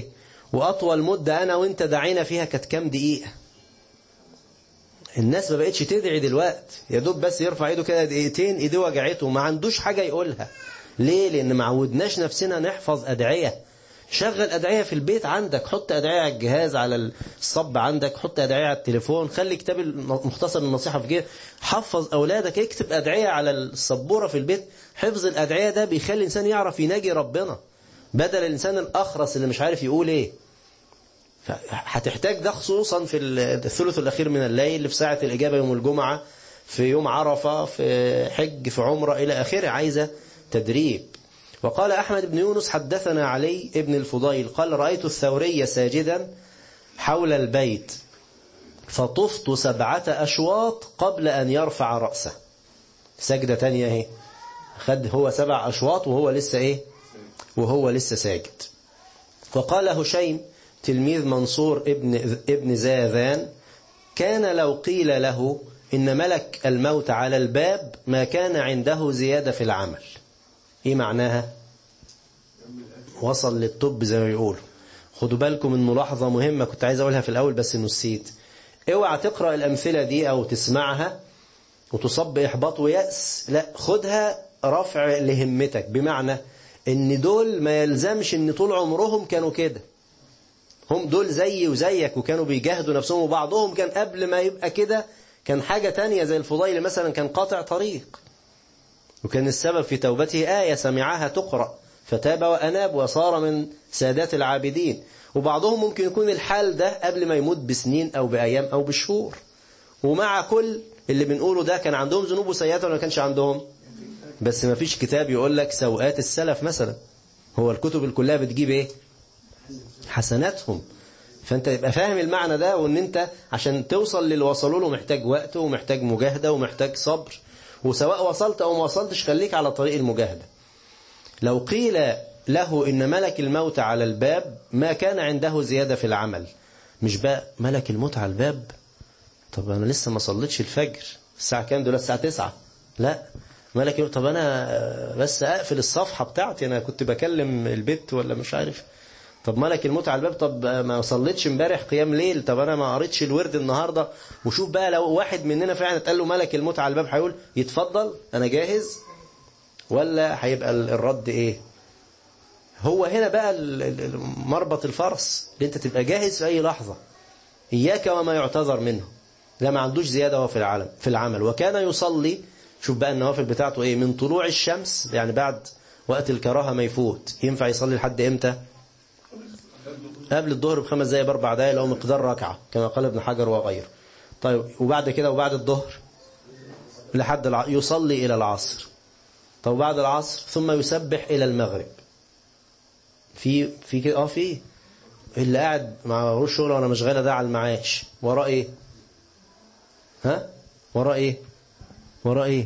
وأطول مدة أنا وإنت دعينا فيها كانت كام دقيقة الناس ما بقتش تدعي دلوقتي يا دوب بس يرفع ايده كده دقيقتين ايديه وجعته ما عندوش حاجة يقولها ليه لان ما عودناش نفسنا نحفظ ادعية شغل ادعية في البيت عندك حط ادعية على الجهاز على الصب عندك حط ادعية على التليفون خلي كتاب مختصر النصيحة في جيب حفظ اولادك اكتب ادعية على السبورة في البيت حفظ الادعية ده بيخلي الانسان يعرف يناجي ربنا بدل الانسان الاخرس اللي مش عارف يقول ايه هتحتاج ده خصوصا في الثلث الأخير من الليل اللي في ساعة الإجابة يوم الجمعة في يوم عرفة في حج في عمرة إلى آخره عايزة تدريب وقال أحمد بن يونس حدثنا علي ابن الفضيل قال رأيت الثوري ساجدا حول البيت فطفت سبعة أشواط قبل أن يرفع رأسه سجدة تانية اهي خد هو سبع أشواط وهو لسه إيه وهو لسه ساجد وقال هشيم تلميذ منصور ابن ابن زاذان كان لو قيل له إن ملك الموت على الباب ما كان عنده زيادة في العمل إيه معناها وصل للطب زي ما بيقولوا خدوا بالكم من ملاحظة مهمة كنت عايز أقولها في الأول بس نسيت اوعى تقرأ الأمثلة دي أو تسمعها وتصب إحباط ويأس لا خدها رفع لهمتك بمعنى ان دول ما يلزمش ان طول عمرهم كانوا كده هم دول زي وزيك وكانوا بيجاهدوا نفسهم وبعضهم كان قبل ما يبقى كده كان حاجة تانية زي الفضيل مثلا كان قاطع طريق وكان السبب في توبته آية سمعها تقرأ فتاب وأناب وصار من سادات العابدين وبعضهم ممكن يكون الحال ده قبل ما يموت بسنين أو بأيام أو بشهور ومع كل اللي بنقوله ده كان عندهم ذنوب وسيئات ولا ما كانش عندهم بس ما فيش كتاب يقول لك سوءات السلف مثلا هو الكتب كلها بتجيب ايه حسناتهم فانت يبقى فاهم المعنى ده وان انت عشان توصل للي وصلوا له محتاج وقت ومحتاج مجاهدة ومحتاج صبر وسواء وصلت او ما وصلتش خليك على طريق المجاهدة لو قيل له ان ملك الموت على الباب ما كان عنده زيادة في العمل مش بقى ملك الموت على الباب طب انا لسه ما صليتش الفجر الساعة كام دلوقتي الساعة 9 لا ملك يقول طب انا بس اقفل الصفحة بتاعتي انا كنت بكلم البيت ولا مش عارف طب ملك الموت على الباب طب ما صليتش امبارح قيام ليل طب انا ما قريتش الورد النهاردة وشوف بقى لو واحد مننا فعلا اتقال له ملك الموت على الباب هيقول يتفضل انا جاهز ولا هيبقى الرد ايه هو هنا بقى مربط الفرس اللي انت تبقى جاهز في اي لحظة اياك وما يعتذر منه لا ما عندوش زيادة هو في العالم في العمل وكان يصلي شوف بقى النوافل بتاعته ايه من طلوع الشمس يعني بعد وقت الكراهة ما يفوت ينفع يصلي لحد امتى قبل الظهر بخمس دقايق باربع دقايق لو مقدار ركعة كما قال ابن حجر وغيره طيب وبعد كده وبعد الظهر لحد الع... يصلي إلى العصر طب بعد العصر ثم يسبح إلى المغرب في في كده اه في اللي قاعد مع شغله وانا مشغله ده على المعاش وراه ايه ها وراه ايه وراه ايه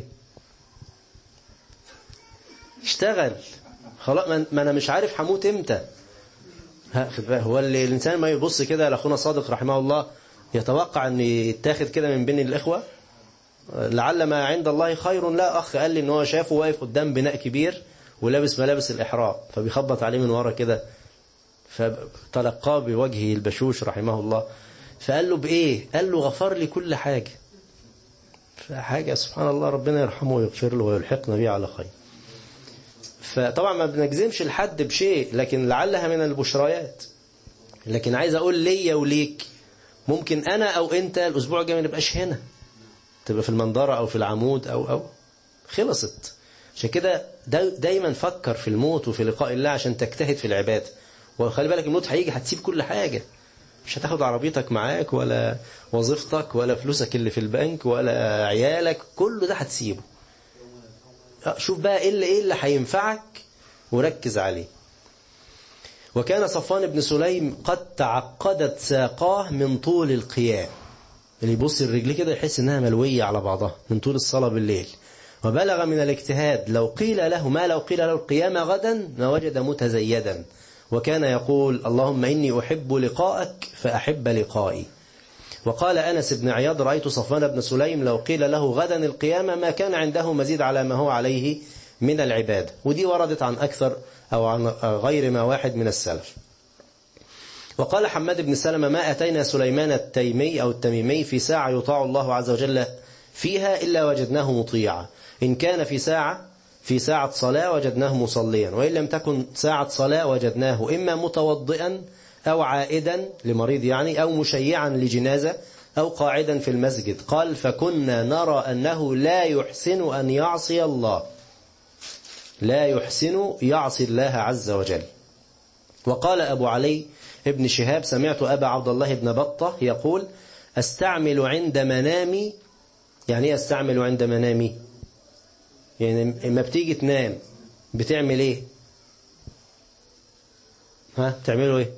اشتغل خلاص ما انا مش عارف هموت امتى هو اللي الانسان ما يبص كده لاخونا صادق رحمه الله يتوقع ان يتاخد كده من بين الاخوه لعل ما عند الله خير لا اخ قال لي ان هو شافه واقف قدام بناء كبير ولابس ملابس الاحرام فبيخبط عليه من ورا كده فتلقاه بوجهه البشوش رحمه الله فقال له بايه قال له غفر لي كل حاجه فحاجه سبحان الله ربنا يرحمه ويغفر له ويلحقنا به على خير فطبعا ما بنجزمش الحد بشيء لكن لعلها من البشريات لكن عايز اقول ليا وليك ممكن انا او انت الاسبوع الجاي ما نبقاش هنا تبقى في المنظرة او في العمود او او خلصت عشان كده دايما فكر في الموت وفي لقاء الله عشان تجتهد في العبادة وخلي بالك الموت هيجي هتسيب كل حاجة مش هتاخد عربيتك معاك ولا وظيفتك ولا فلوسك اللي في البنك ولا عيالك كله ده هتسيبه شوف بقى ايه اللي ايه اللي هينفعك وركز عليه وكان صفوان بن سليم قد تعقدت ساقاه من طول القيام اللي يبص الرجل كده يحس انها ملوية على بعضها من طول الصلاة بالليل وبلغ من الاجتهاد لو قيل له ما لو قيل له القيام غدا ما وجد متزيدا وكان يقول اللهم إني أحب لقاءك فأحب لقائي وقال أنس بن عياض رأيت صفوان بن سليم لو قيل له غدا القيامة ما كان عنده مزيد على ما هو عليه من العبادة ودي وردت عن أكثر أو عن غير ما واحد من السلف وقال حماد بن سلمة ما أتينا سليمان التيمي أو التميمي في ساعة يطاع الله عز وجل فيها إلا وجدناه مطيعا إن كان في ساعة في ساعة صلاة وجدناه مصليا وإن لم تكن ساعة صلاة وجدناه إما متوضئا أو عائدا لمريض يعني أو مشيعا لجنازة أو قاعدا في المسجد قال فكنا نرى أنه لا يحسن أن يعصي الله لا يحسن يعصي الله عز وجل وقال أبو علي ابن شهاب سمعت أبا عبد الله بن بطة يقول أستعمل عند منامي يعني ايه أستعمل عند منامي يعني لما بتيجي تنام بتعمل ايه ها بتعملوا ايه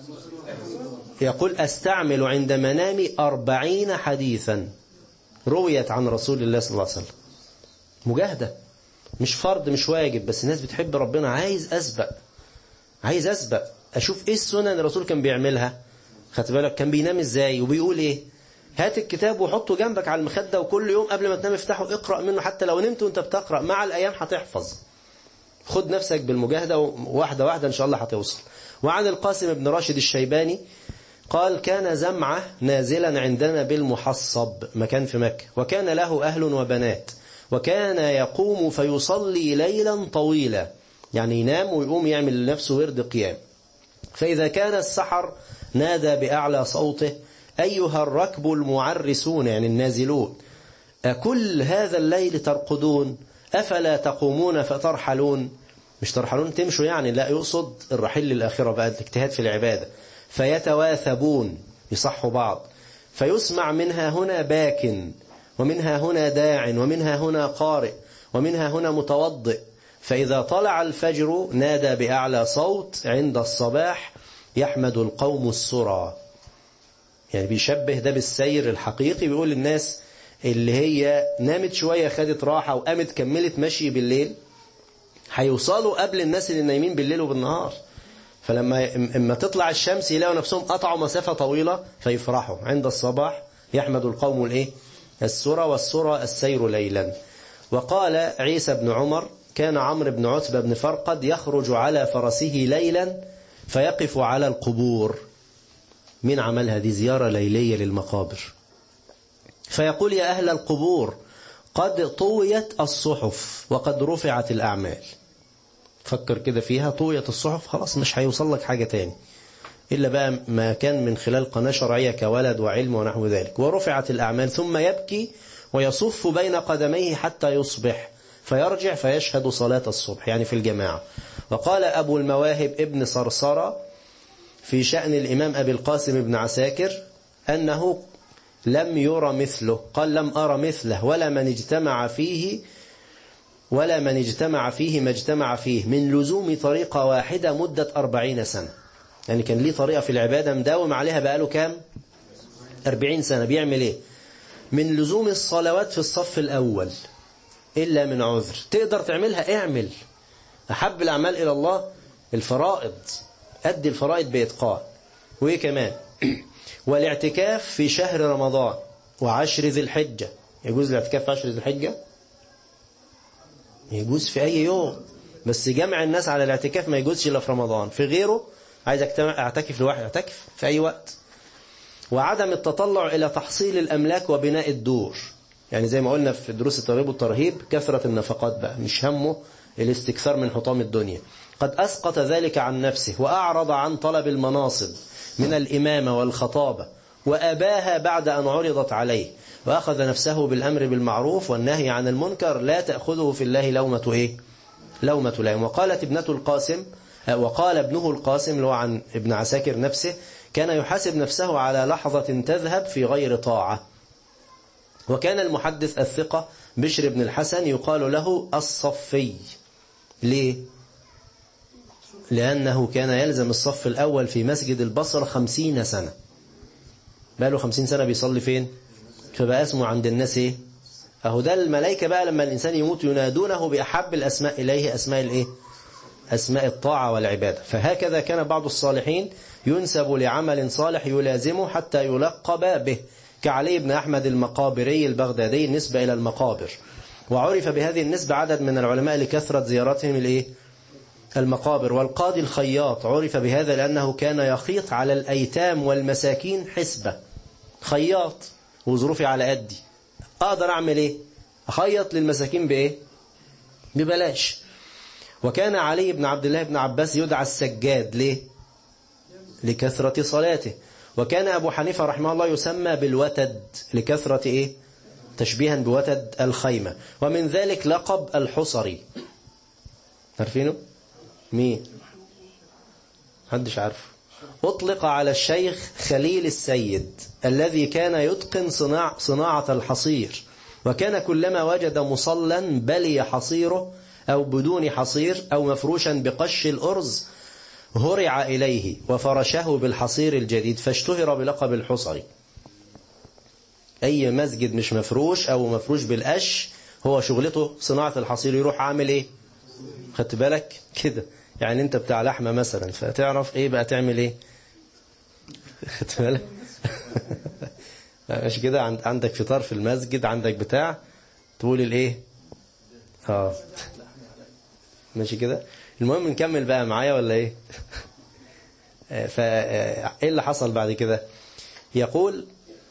يقول أستعمل عند منامي أربعين حديثا رويت عن رسول الله صلى الله عليه وسلم مجاهدة مش فرض مش واجب بس الناس بتحب ربنا عايز أسبق عايز أسبق أشوف إيه السنن الرسول كان بيعملها خدت بالك كان بينام إزاي وبيقول إيه هات الكتاب وحطه جنبك على المخدة وكل يوم قبل ما تنام افتحه اقرأ منه حتى لو نمت وانت بتقرأ مع الأيام هتحفظ خد نفسك بالمجاهدة واحدة واحدة إن شاء الله هتوصل وعن القاسم بن راشد الشيباني قال كان زمعة نازلا عندنا بالمحصب مكان في مكة وكان له أهل وبنات وكان يقوم فيصلي ليلا طويلا يعني ينام ويقوم يعمل لنفسه ورد قيام فإذا كان السحر نادى بأعلى صوته أيها الركب المعرسون يعني النازلون أكل هذا الليل ترقدون أفلا تقومون فترحلون مش ترحلون تمشوا يعني لا يقصد الرحيل للآخرة بقى الاجتهاد في العبادة فيتواثبون يصحوا بعض فيسمع منها هنا باك ومنها هنا داع ومنها هنا قارئ ومنها هنا متوضئ فإذا طلع الفجر نادى بأعلى صوت عند الصباح يحمد القوم السرى يعني بيشبه ده بالسير الحقيقي بيقول للناس اللي هي نامت شوية خدت راحة وقامت كملت مشي بالليل هيوصلوا قبل الناس اللي نايمين بالليل وبالنهار فلما اما تطلع الشمس يلاقوا نفسهم قطعوا مسافة طويلة فيفرحوا عند الصباح يحمد القوم الايه السرى والسرى السير ليلا وقال عيسى بن عمر كان عمرو بن عتبة بن فرقد يخرج على فرسه ليلا فيقف على القبور من عمل هذه زيارة ليلية للمقابر فيقول يا أهل القبور قد طويت الصحف وقد رفعت الأعمال فكر كده فيها طويت الصحف خلاص مش هيوصل لك حاجة تاني إلا بقى ما كان من خلال قناة شرعية كولد وعلم ونحو ذلك ورفعت الأعمال ثم يبكي ويصف بين قدميه حتى يصبح فيرجع فيشهد صلاة الصبح يعني في الجماعة وقال أبو المواهب ابن صرصرة في شأن الإمام أبي القاسم بن عساكر أنه لم يرى مثله قال لم أرى مثله ولا من اجتمع فيه ولا من اجتمع فيه ما اجتمع فيه من لزوم طريقة واحدة مدة أربعين سنة يعني كان ليه طريقة في العبادة مداوم عليها بقاله كام أربعين سنة بيعمل ايه من لزوم الصلوات في الصف الأول إلا من عذر تقدر تعملها اعمل أحب الأعمال إلى الله الفرائض أدي الفرائض بإتقان وإيه كمان والاعتكاف في شهر رمضان وعشر ذي الحجة يجوز الاعتكاف في عشر ذي الحجة يجوز في أي يوم بس جمع الناس على الاعتكاف ما يجوزش إلا في رمضان في غيره عايز اعتكف لوحدي اعتكف في أي وقت وعدم التطلع إلى تحصيل الأملاك وبناء الدور يعني زي ما قلنا في دروس الترغيب والترهيب كثرة النفقات بقى مش همه الاستكثار من حطام الدنيا قد أسقط ذلك عن نفسه وأعرض عن طلب المناصب من الإمامة والخطابة وأباها بعد أن عرضت عليه وأخذ نفسه بالأمر بالمعروف والنهي عن المنكر لا تأخذه في الله لومة إيه لومة لائم وقالت ابنة القاسم وقال ابنه القاسم اللي هو عن ابن عساكر نفسه كان يحاسب نفسه على لحظة تذهب في غير طاعة وكان المحدث الثقة بشر بن الحسن يقال له الصفي ليه لأنه كان يلزم الصف الأول في مسجد البصر خمسين سنة بقاله خمسين سنة بيصلي فين فبقى اسمه عند الناس ايه اهو ده الملائكة بقى لما الإنسان يموت ينادونه بأحب الأسماء إليه أسماء الايه أسماء الطاعة والعبادة فهكذا كان بعض الصالحين ينسب لعمل صالح يلازمه حتى يلقب به كعلي بن أحمد المقابري البغدادي النسبة إلى المقابر وعرف بهذه النسبة عدد من العلماء لكثرة زيارتهم الايه المقابر والقاضي الخياط عرف بهذا لأنه كان يخيط على الأيتام والمساكين حسبة خياط وظروفي على قدي أقدر أعمل إيه أخيط للمساكين بإيه ببلاش وكان علي بن عبد الله بن عباس يدعى السجاد ليه لكثرة صلاته وكان أبو حنيفة رحمه الله يسمى بالوتد لكثرة إيه تشبيها بوتد الخيمة ومن ذلك لقب الحصري عارفينه مين محدش عارفه أطلق على الشيخ خليل السيد الذي كان يتقن صناع صناعة الحصير وكان كلما وجد مصلا بلي حصيره أو بدون حصير أو مفروشا بقش الأرز هرع إليه وفرشه بالحصير الجديد فاشتهر بلقب الحصري أي مسجد مش مفروش أو مفروش بالقش هو شغلته صناعة الحصير يروح عامل إيه خدت بالك كده يعني أنت بتاع لحمة مثلا فتعرف إيه بقى تعمل إيه خدت بالك مش كده عندك فطار في المسجد عندك بتاع تقول الإيه اه ماشي كده المهم نكمل بقى معايا ولا ايه فايه اللي حصل بعد كده يقول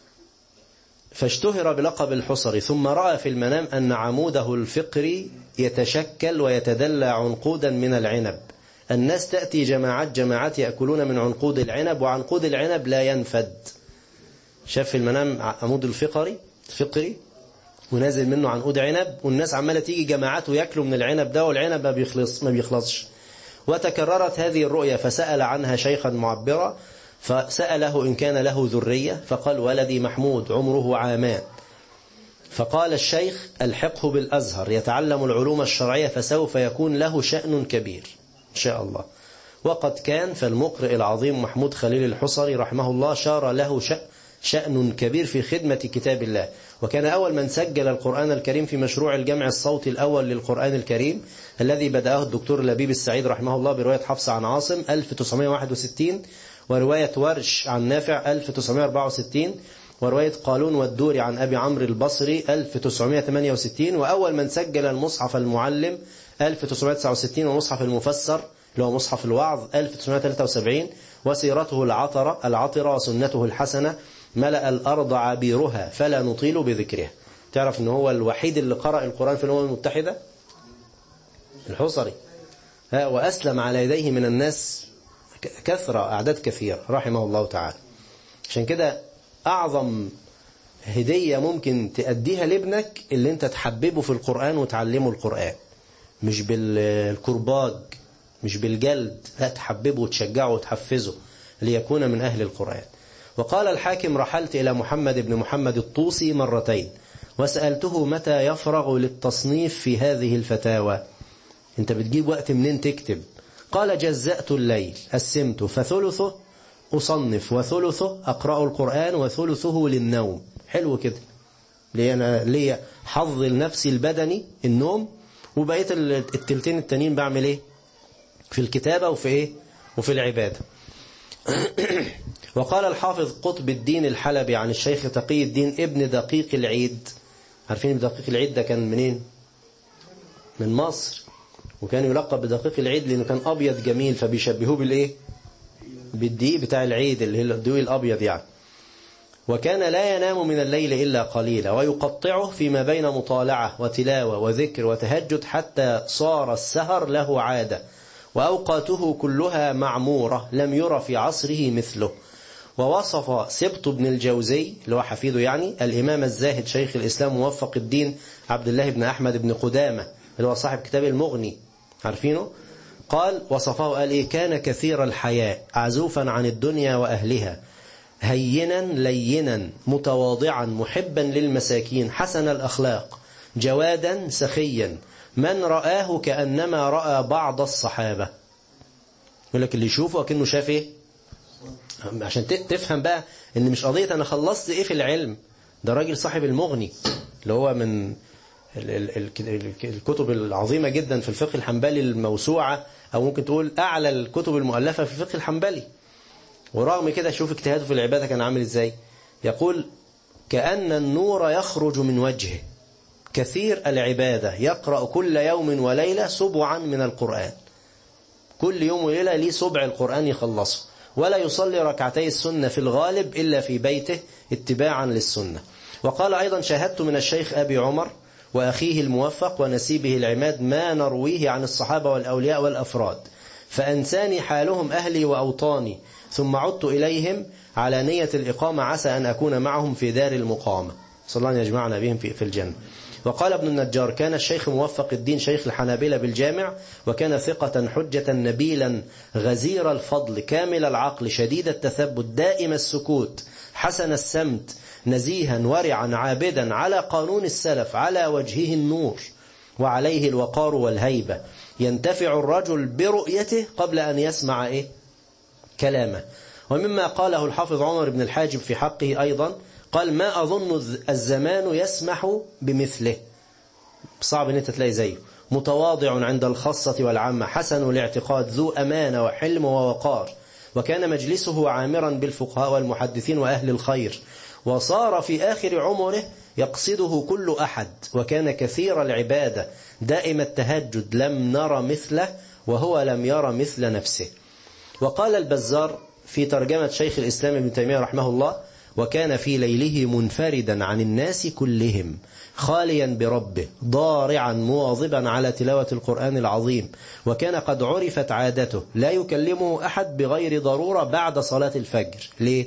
فاشتهر بلقب الحصري ثم رأى في المنام أن عموده الفقري يتشكل ويتدلى عنقودا من العنب الناس تأتي جماعات جماعات يأكلون من عنقود العنب وعنقود العنب لا ينفد شاف في المنام عمود الفقري الفقري ونازل منه عنقود عنب والناس عمالة تيجي جماعات وياكلوا من العنب ده والعنب ما بيخلص ما بيخلصش وتكررت هذه الرؤيا فسأل عنها شيخا معبرا فسأله إن كان له ذرية فقال ولدي محمود عمره عامان فقال الشيخ الحقه بالأزهر يتعلم العلوم الشرعية فسوف يكون له شأن كبير إن شاء الله وقد كان فالمقرئ العظيم محمود خليل الحصري رحمه الله شار له شأن شأن كبير في خدمة كتاب الله وكان أول من سجل القرآن الكريم في مشروع الجمع الصوتي الأول للقرآن الكريم الذي بدأه الدكتور لبيب السعيد رحمه الله برواية حفص عن عاصم 1961 ورواية ورش عن نافع 1964 ورواية قالون والدوري عن أبي عمرو البصري 1968 وأول من سجل المصحف المعلم 1969 ومصحف المفسر اللي هو مصحف الوعظ 1973 وسيرته العطرة العطرة وسنته الحسنة ملأ الأرض عبيرها فلا نطيل بذكرها تعرف ان هو الوحيد اللي قرأ القرآن في الأمم المتحدة الحصري ها وأسلم على يديه من الناس كثرة أعداد كثيرة رحمه الله تعالى عشان كده أعظم هدية ممكن تأديها لابنك اللي انت تحببه في القرآن وتعلمه القرآن مش بالكرباج مش بالجلد لا تحببه وتشجعه وتحفزه ليكون من أهل القرآن وقال الحاكم رحلت إلى محمد بن محمد الطوسي مرتين وسألته متى يفرغ للتصنيف في هذه الفتاوى انت بتجيب وقت منين تكتب قال جزأت الليل قسمته فثلثه أصنف وثلثه أقرأ القرآن وثلثه للنوم حلو كده ليه أنا ليه حظ لنفسي البدني النوم وبقيت التلتين التانيين بعمل ايه في الكتابة وفي ايه وفي العبادة وقال الحافظ قطب الدين الحلبي عن الشيخ تقي الدين ابن دقيق العيد عارفين دقيق العيد ده كان منين من مصر وكان يلقب بدقيق العيد لأنه كان أبيض جميل فبيشبهوه بالإيه بالدقيق بتاع العيد اللي هي الدقيق الأبيض يعني وكان لا ينام من الليل إلا قليلا ويقطعه فيما بين مطالعة وتلاوة وذكر وتهجد حتى صار السهر له عادة وأوقاته كلها معمورة لم يرى في عصره مثله ووصف سبط بن الجوزي اللي هو حفيده يعني الإمام الزاهد شيخ الإسلام موفق الدين عبد الله بن أحمد بن قدامة اللي هو صاحب كتاب المغني عارفينه قال وصفه قال إيه كان كثير الحياء عزوفا عن الدنيا وأهلها هينا لينا متواضعا محبا للمساكين حسن الأخلاق جوادا سخيا من رآه كأنما رأى بعض الصحابة يقول لك اللي يشوفه أكنه شاف إيه عشان تفهم بقى ان مش قضية انا خلصت ايه في العلم ده راجل صاحب المغني اللي هو من الكتب العظيمة جدا في الفقه الحنبلي الموسوعة او ممكن تقول اعلى الكتب المؤلفة في الفقه الحنبلي ورغم كده شوف اجتهاده في العبادة كان عامل ازاي يقول كأن النور يخرج من وجهه كثير العبادة يقرأ كل يوم وليلة سبعا من القرآن كل يوم وليلة ليه سبع القرآن يخلصه ولا يصلي ركعتي السنة في الغالب إلا في بيته اتباعا للسنة وقال أيضا شاهدت من الشيخ أبي عمر وأخيه الموفق ونسيبه العماد ما نرويه عن الصحابة والأولياء والأفراد فأنساني حالهم أهلي وأوطاني ثم عدت إليهم على نية الإقامة عسى أن أكون معهم في دار المقامة صلى الله أن يجمعنا بهم في الجنة وقال ابن النجار كان الشيخ موفق الدين شيخ الحنابلة بالجامع وكان ثقة حجة نبيلا غزير الفضل كامل العقل شديد التثبت دائم السكوت حسن السمت نزيها ورعا عابدا على قانون السلف على وجهه النور وعليه الوقار والهيبة ينتفع الرجل برؤيته قبل أن يسمع إيه؟ كلامه ومما قاله الحافظ عمر بن الحاجب في حقه أيضا قال ما أظن الزمان يسمح بمثله صعب أن أنت تلاقي زيه متواضع عند الخاصة والعامة حسن الاعتقاد ذو أمانة وحلم ووقار وكان مجلسه عامرا بالفقهاء والمحدثين وأهل الخير وصار في آخر عمره يقصده كل أحد وكان كثير العبادة دائم التهجد لم نر مثله وهو لم ير مثل نفسه وقال البزار في ترجمة شيخ الإسلام ابن تيمية رحمه الله وكان في ليله منفردا عن الناس كلهم خاليا بربه ضارعا مواظبا على تلاوة القرآن العظيم وكان قد عرفت عادته لا يكلمه أحد بغير ضرورة بعد صلاة الفجر ليه؟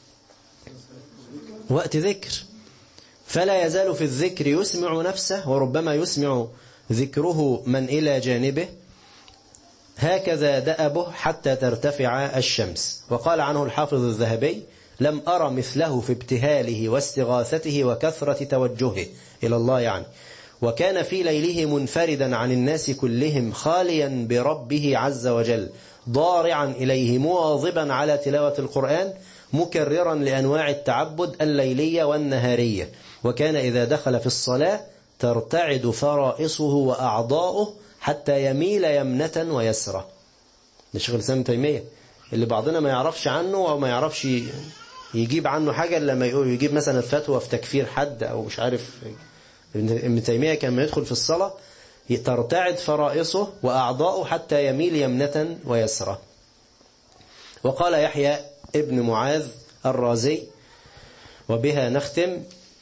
وقت ذكر فلا يزال في الذكر يسمع نفسه وربما يسمع ذكره من إلى جانبه هكذا دأبه حتى ترتفع الشمس وقال عنه الحافظ الذهبي لم أرى مثله في ابتهاله واستغاثته وكثرة توجهه إلى الله يعني وكان في ليله منفردا عن الناس كلهم خاليا بربه عز وجل ضارعا إليه مواظبا على تلاوة القرآن مكررا لأنواع التعبد الليلية والنهارية وكان إذا دخل في الصلاة ترتعد فرائصه وأعضاؤه حتى يميل يمنة ويسرى ده شيخ الإسلام تيمية اللي بعضنا ما يعرفش عنه أو ما يعرفش يجيب عنه حاجة لما يقول يجيب مثلا فتوى في تكفير حد أو مش عارف ابن تيمية كان ما يدخل في الصلاة ترتعد فرائصه وأعضاؤه حتى يميل يمنة ويسرى وقال يحيى ابن معاذ الرازي وبها نختم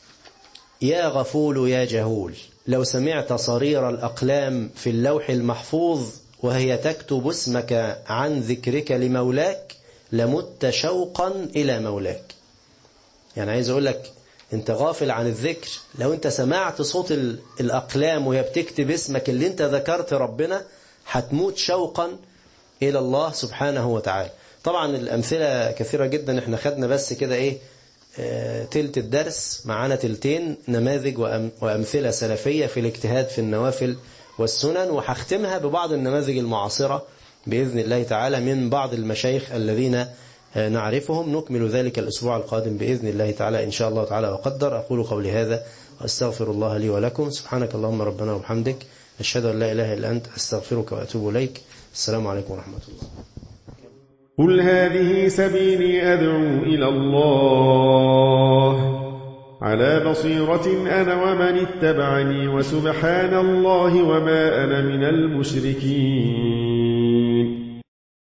يا غفول يا جهول لو سمعت صرير الأقلام في اللوح المحفوظ وهي تكتب اسمك عن ذكرك لمولاك لمت شوقا إلى مولاك يعني عايز أقول لك أنت غافل عن الذكر لو أنت سمعت صوت الأقلام وهي بتكتب اسمك اللي أنت ذكرت ربنا هتموت شوقا إلى الله سبحانه وتعالى طبعا الأمثلة كثيرة جدا احنا خدنا بس كده إيه تلت الدرس معانا تلتين نماذج وأمثلة سلفية في الاجتهاد في النوافل والسنن وهختمها ببعض النماذج المعاصرة بإذن الله تعالى من بعض المشايخ الذين نعرفهم نكمل ذلك الأسبوع القادم بإذن الله تعالى إن شاء الله تعالى وقدر أقول قولي هذا وأستغفر الله لي ولكم سبحانك اللهم ربنا وبحمدك أشهد أن لا إله إلا أنت أستغفرك وأتوب إليك السلام عليكم ورحمة الله قل هذه سبيلي أدعو إلى الله على بصيرة أنا ومن اتبعني وسبحان الله وما أنا من المشركين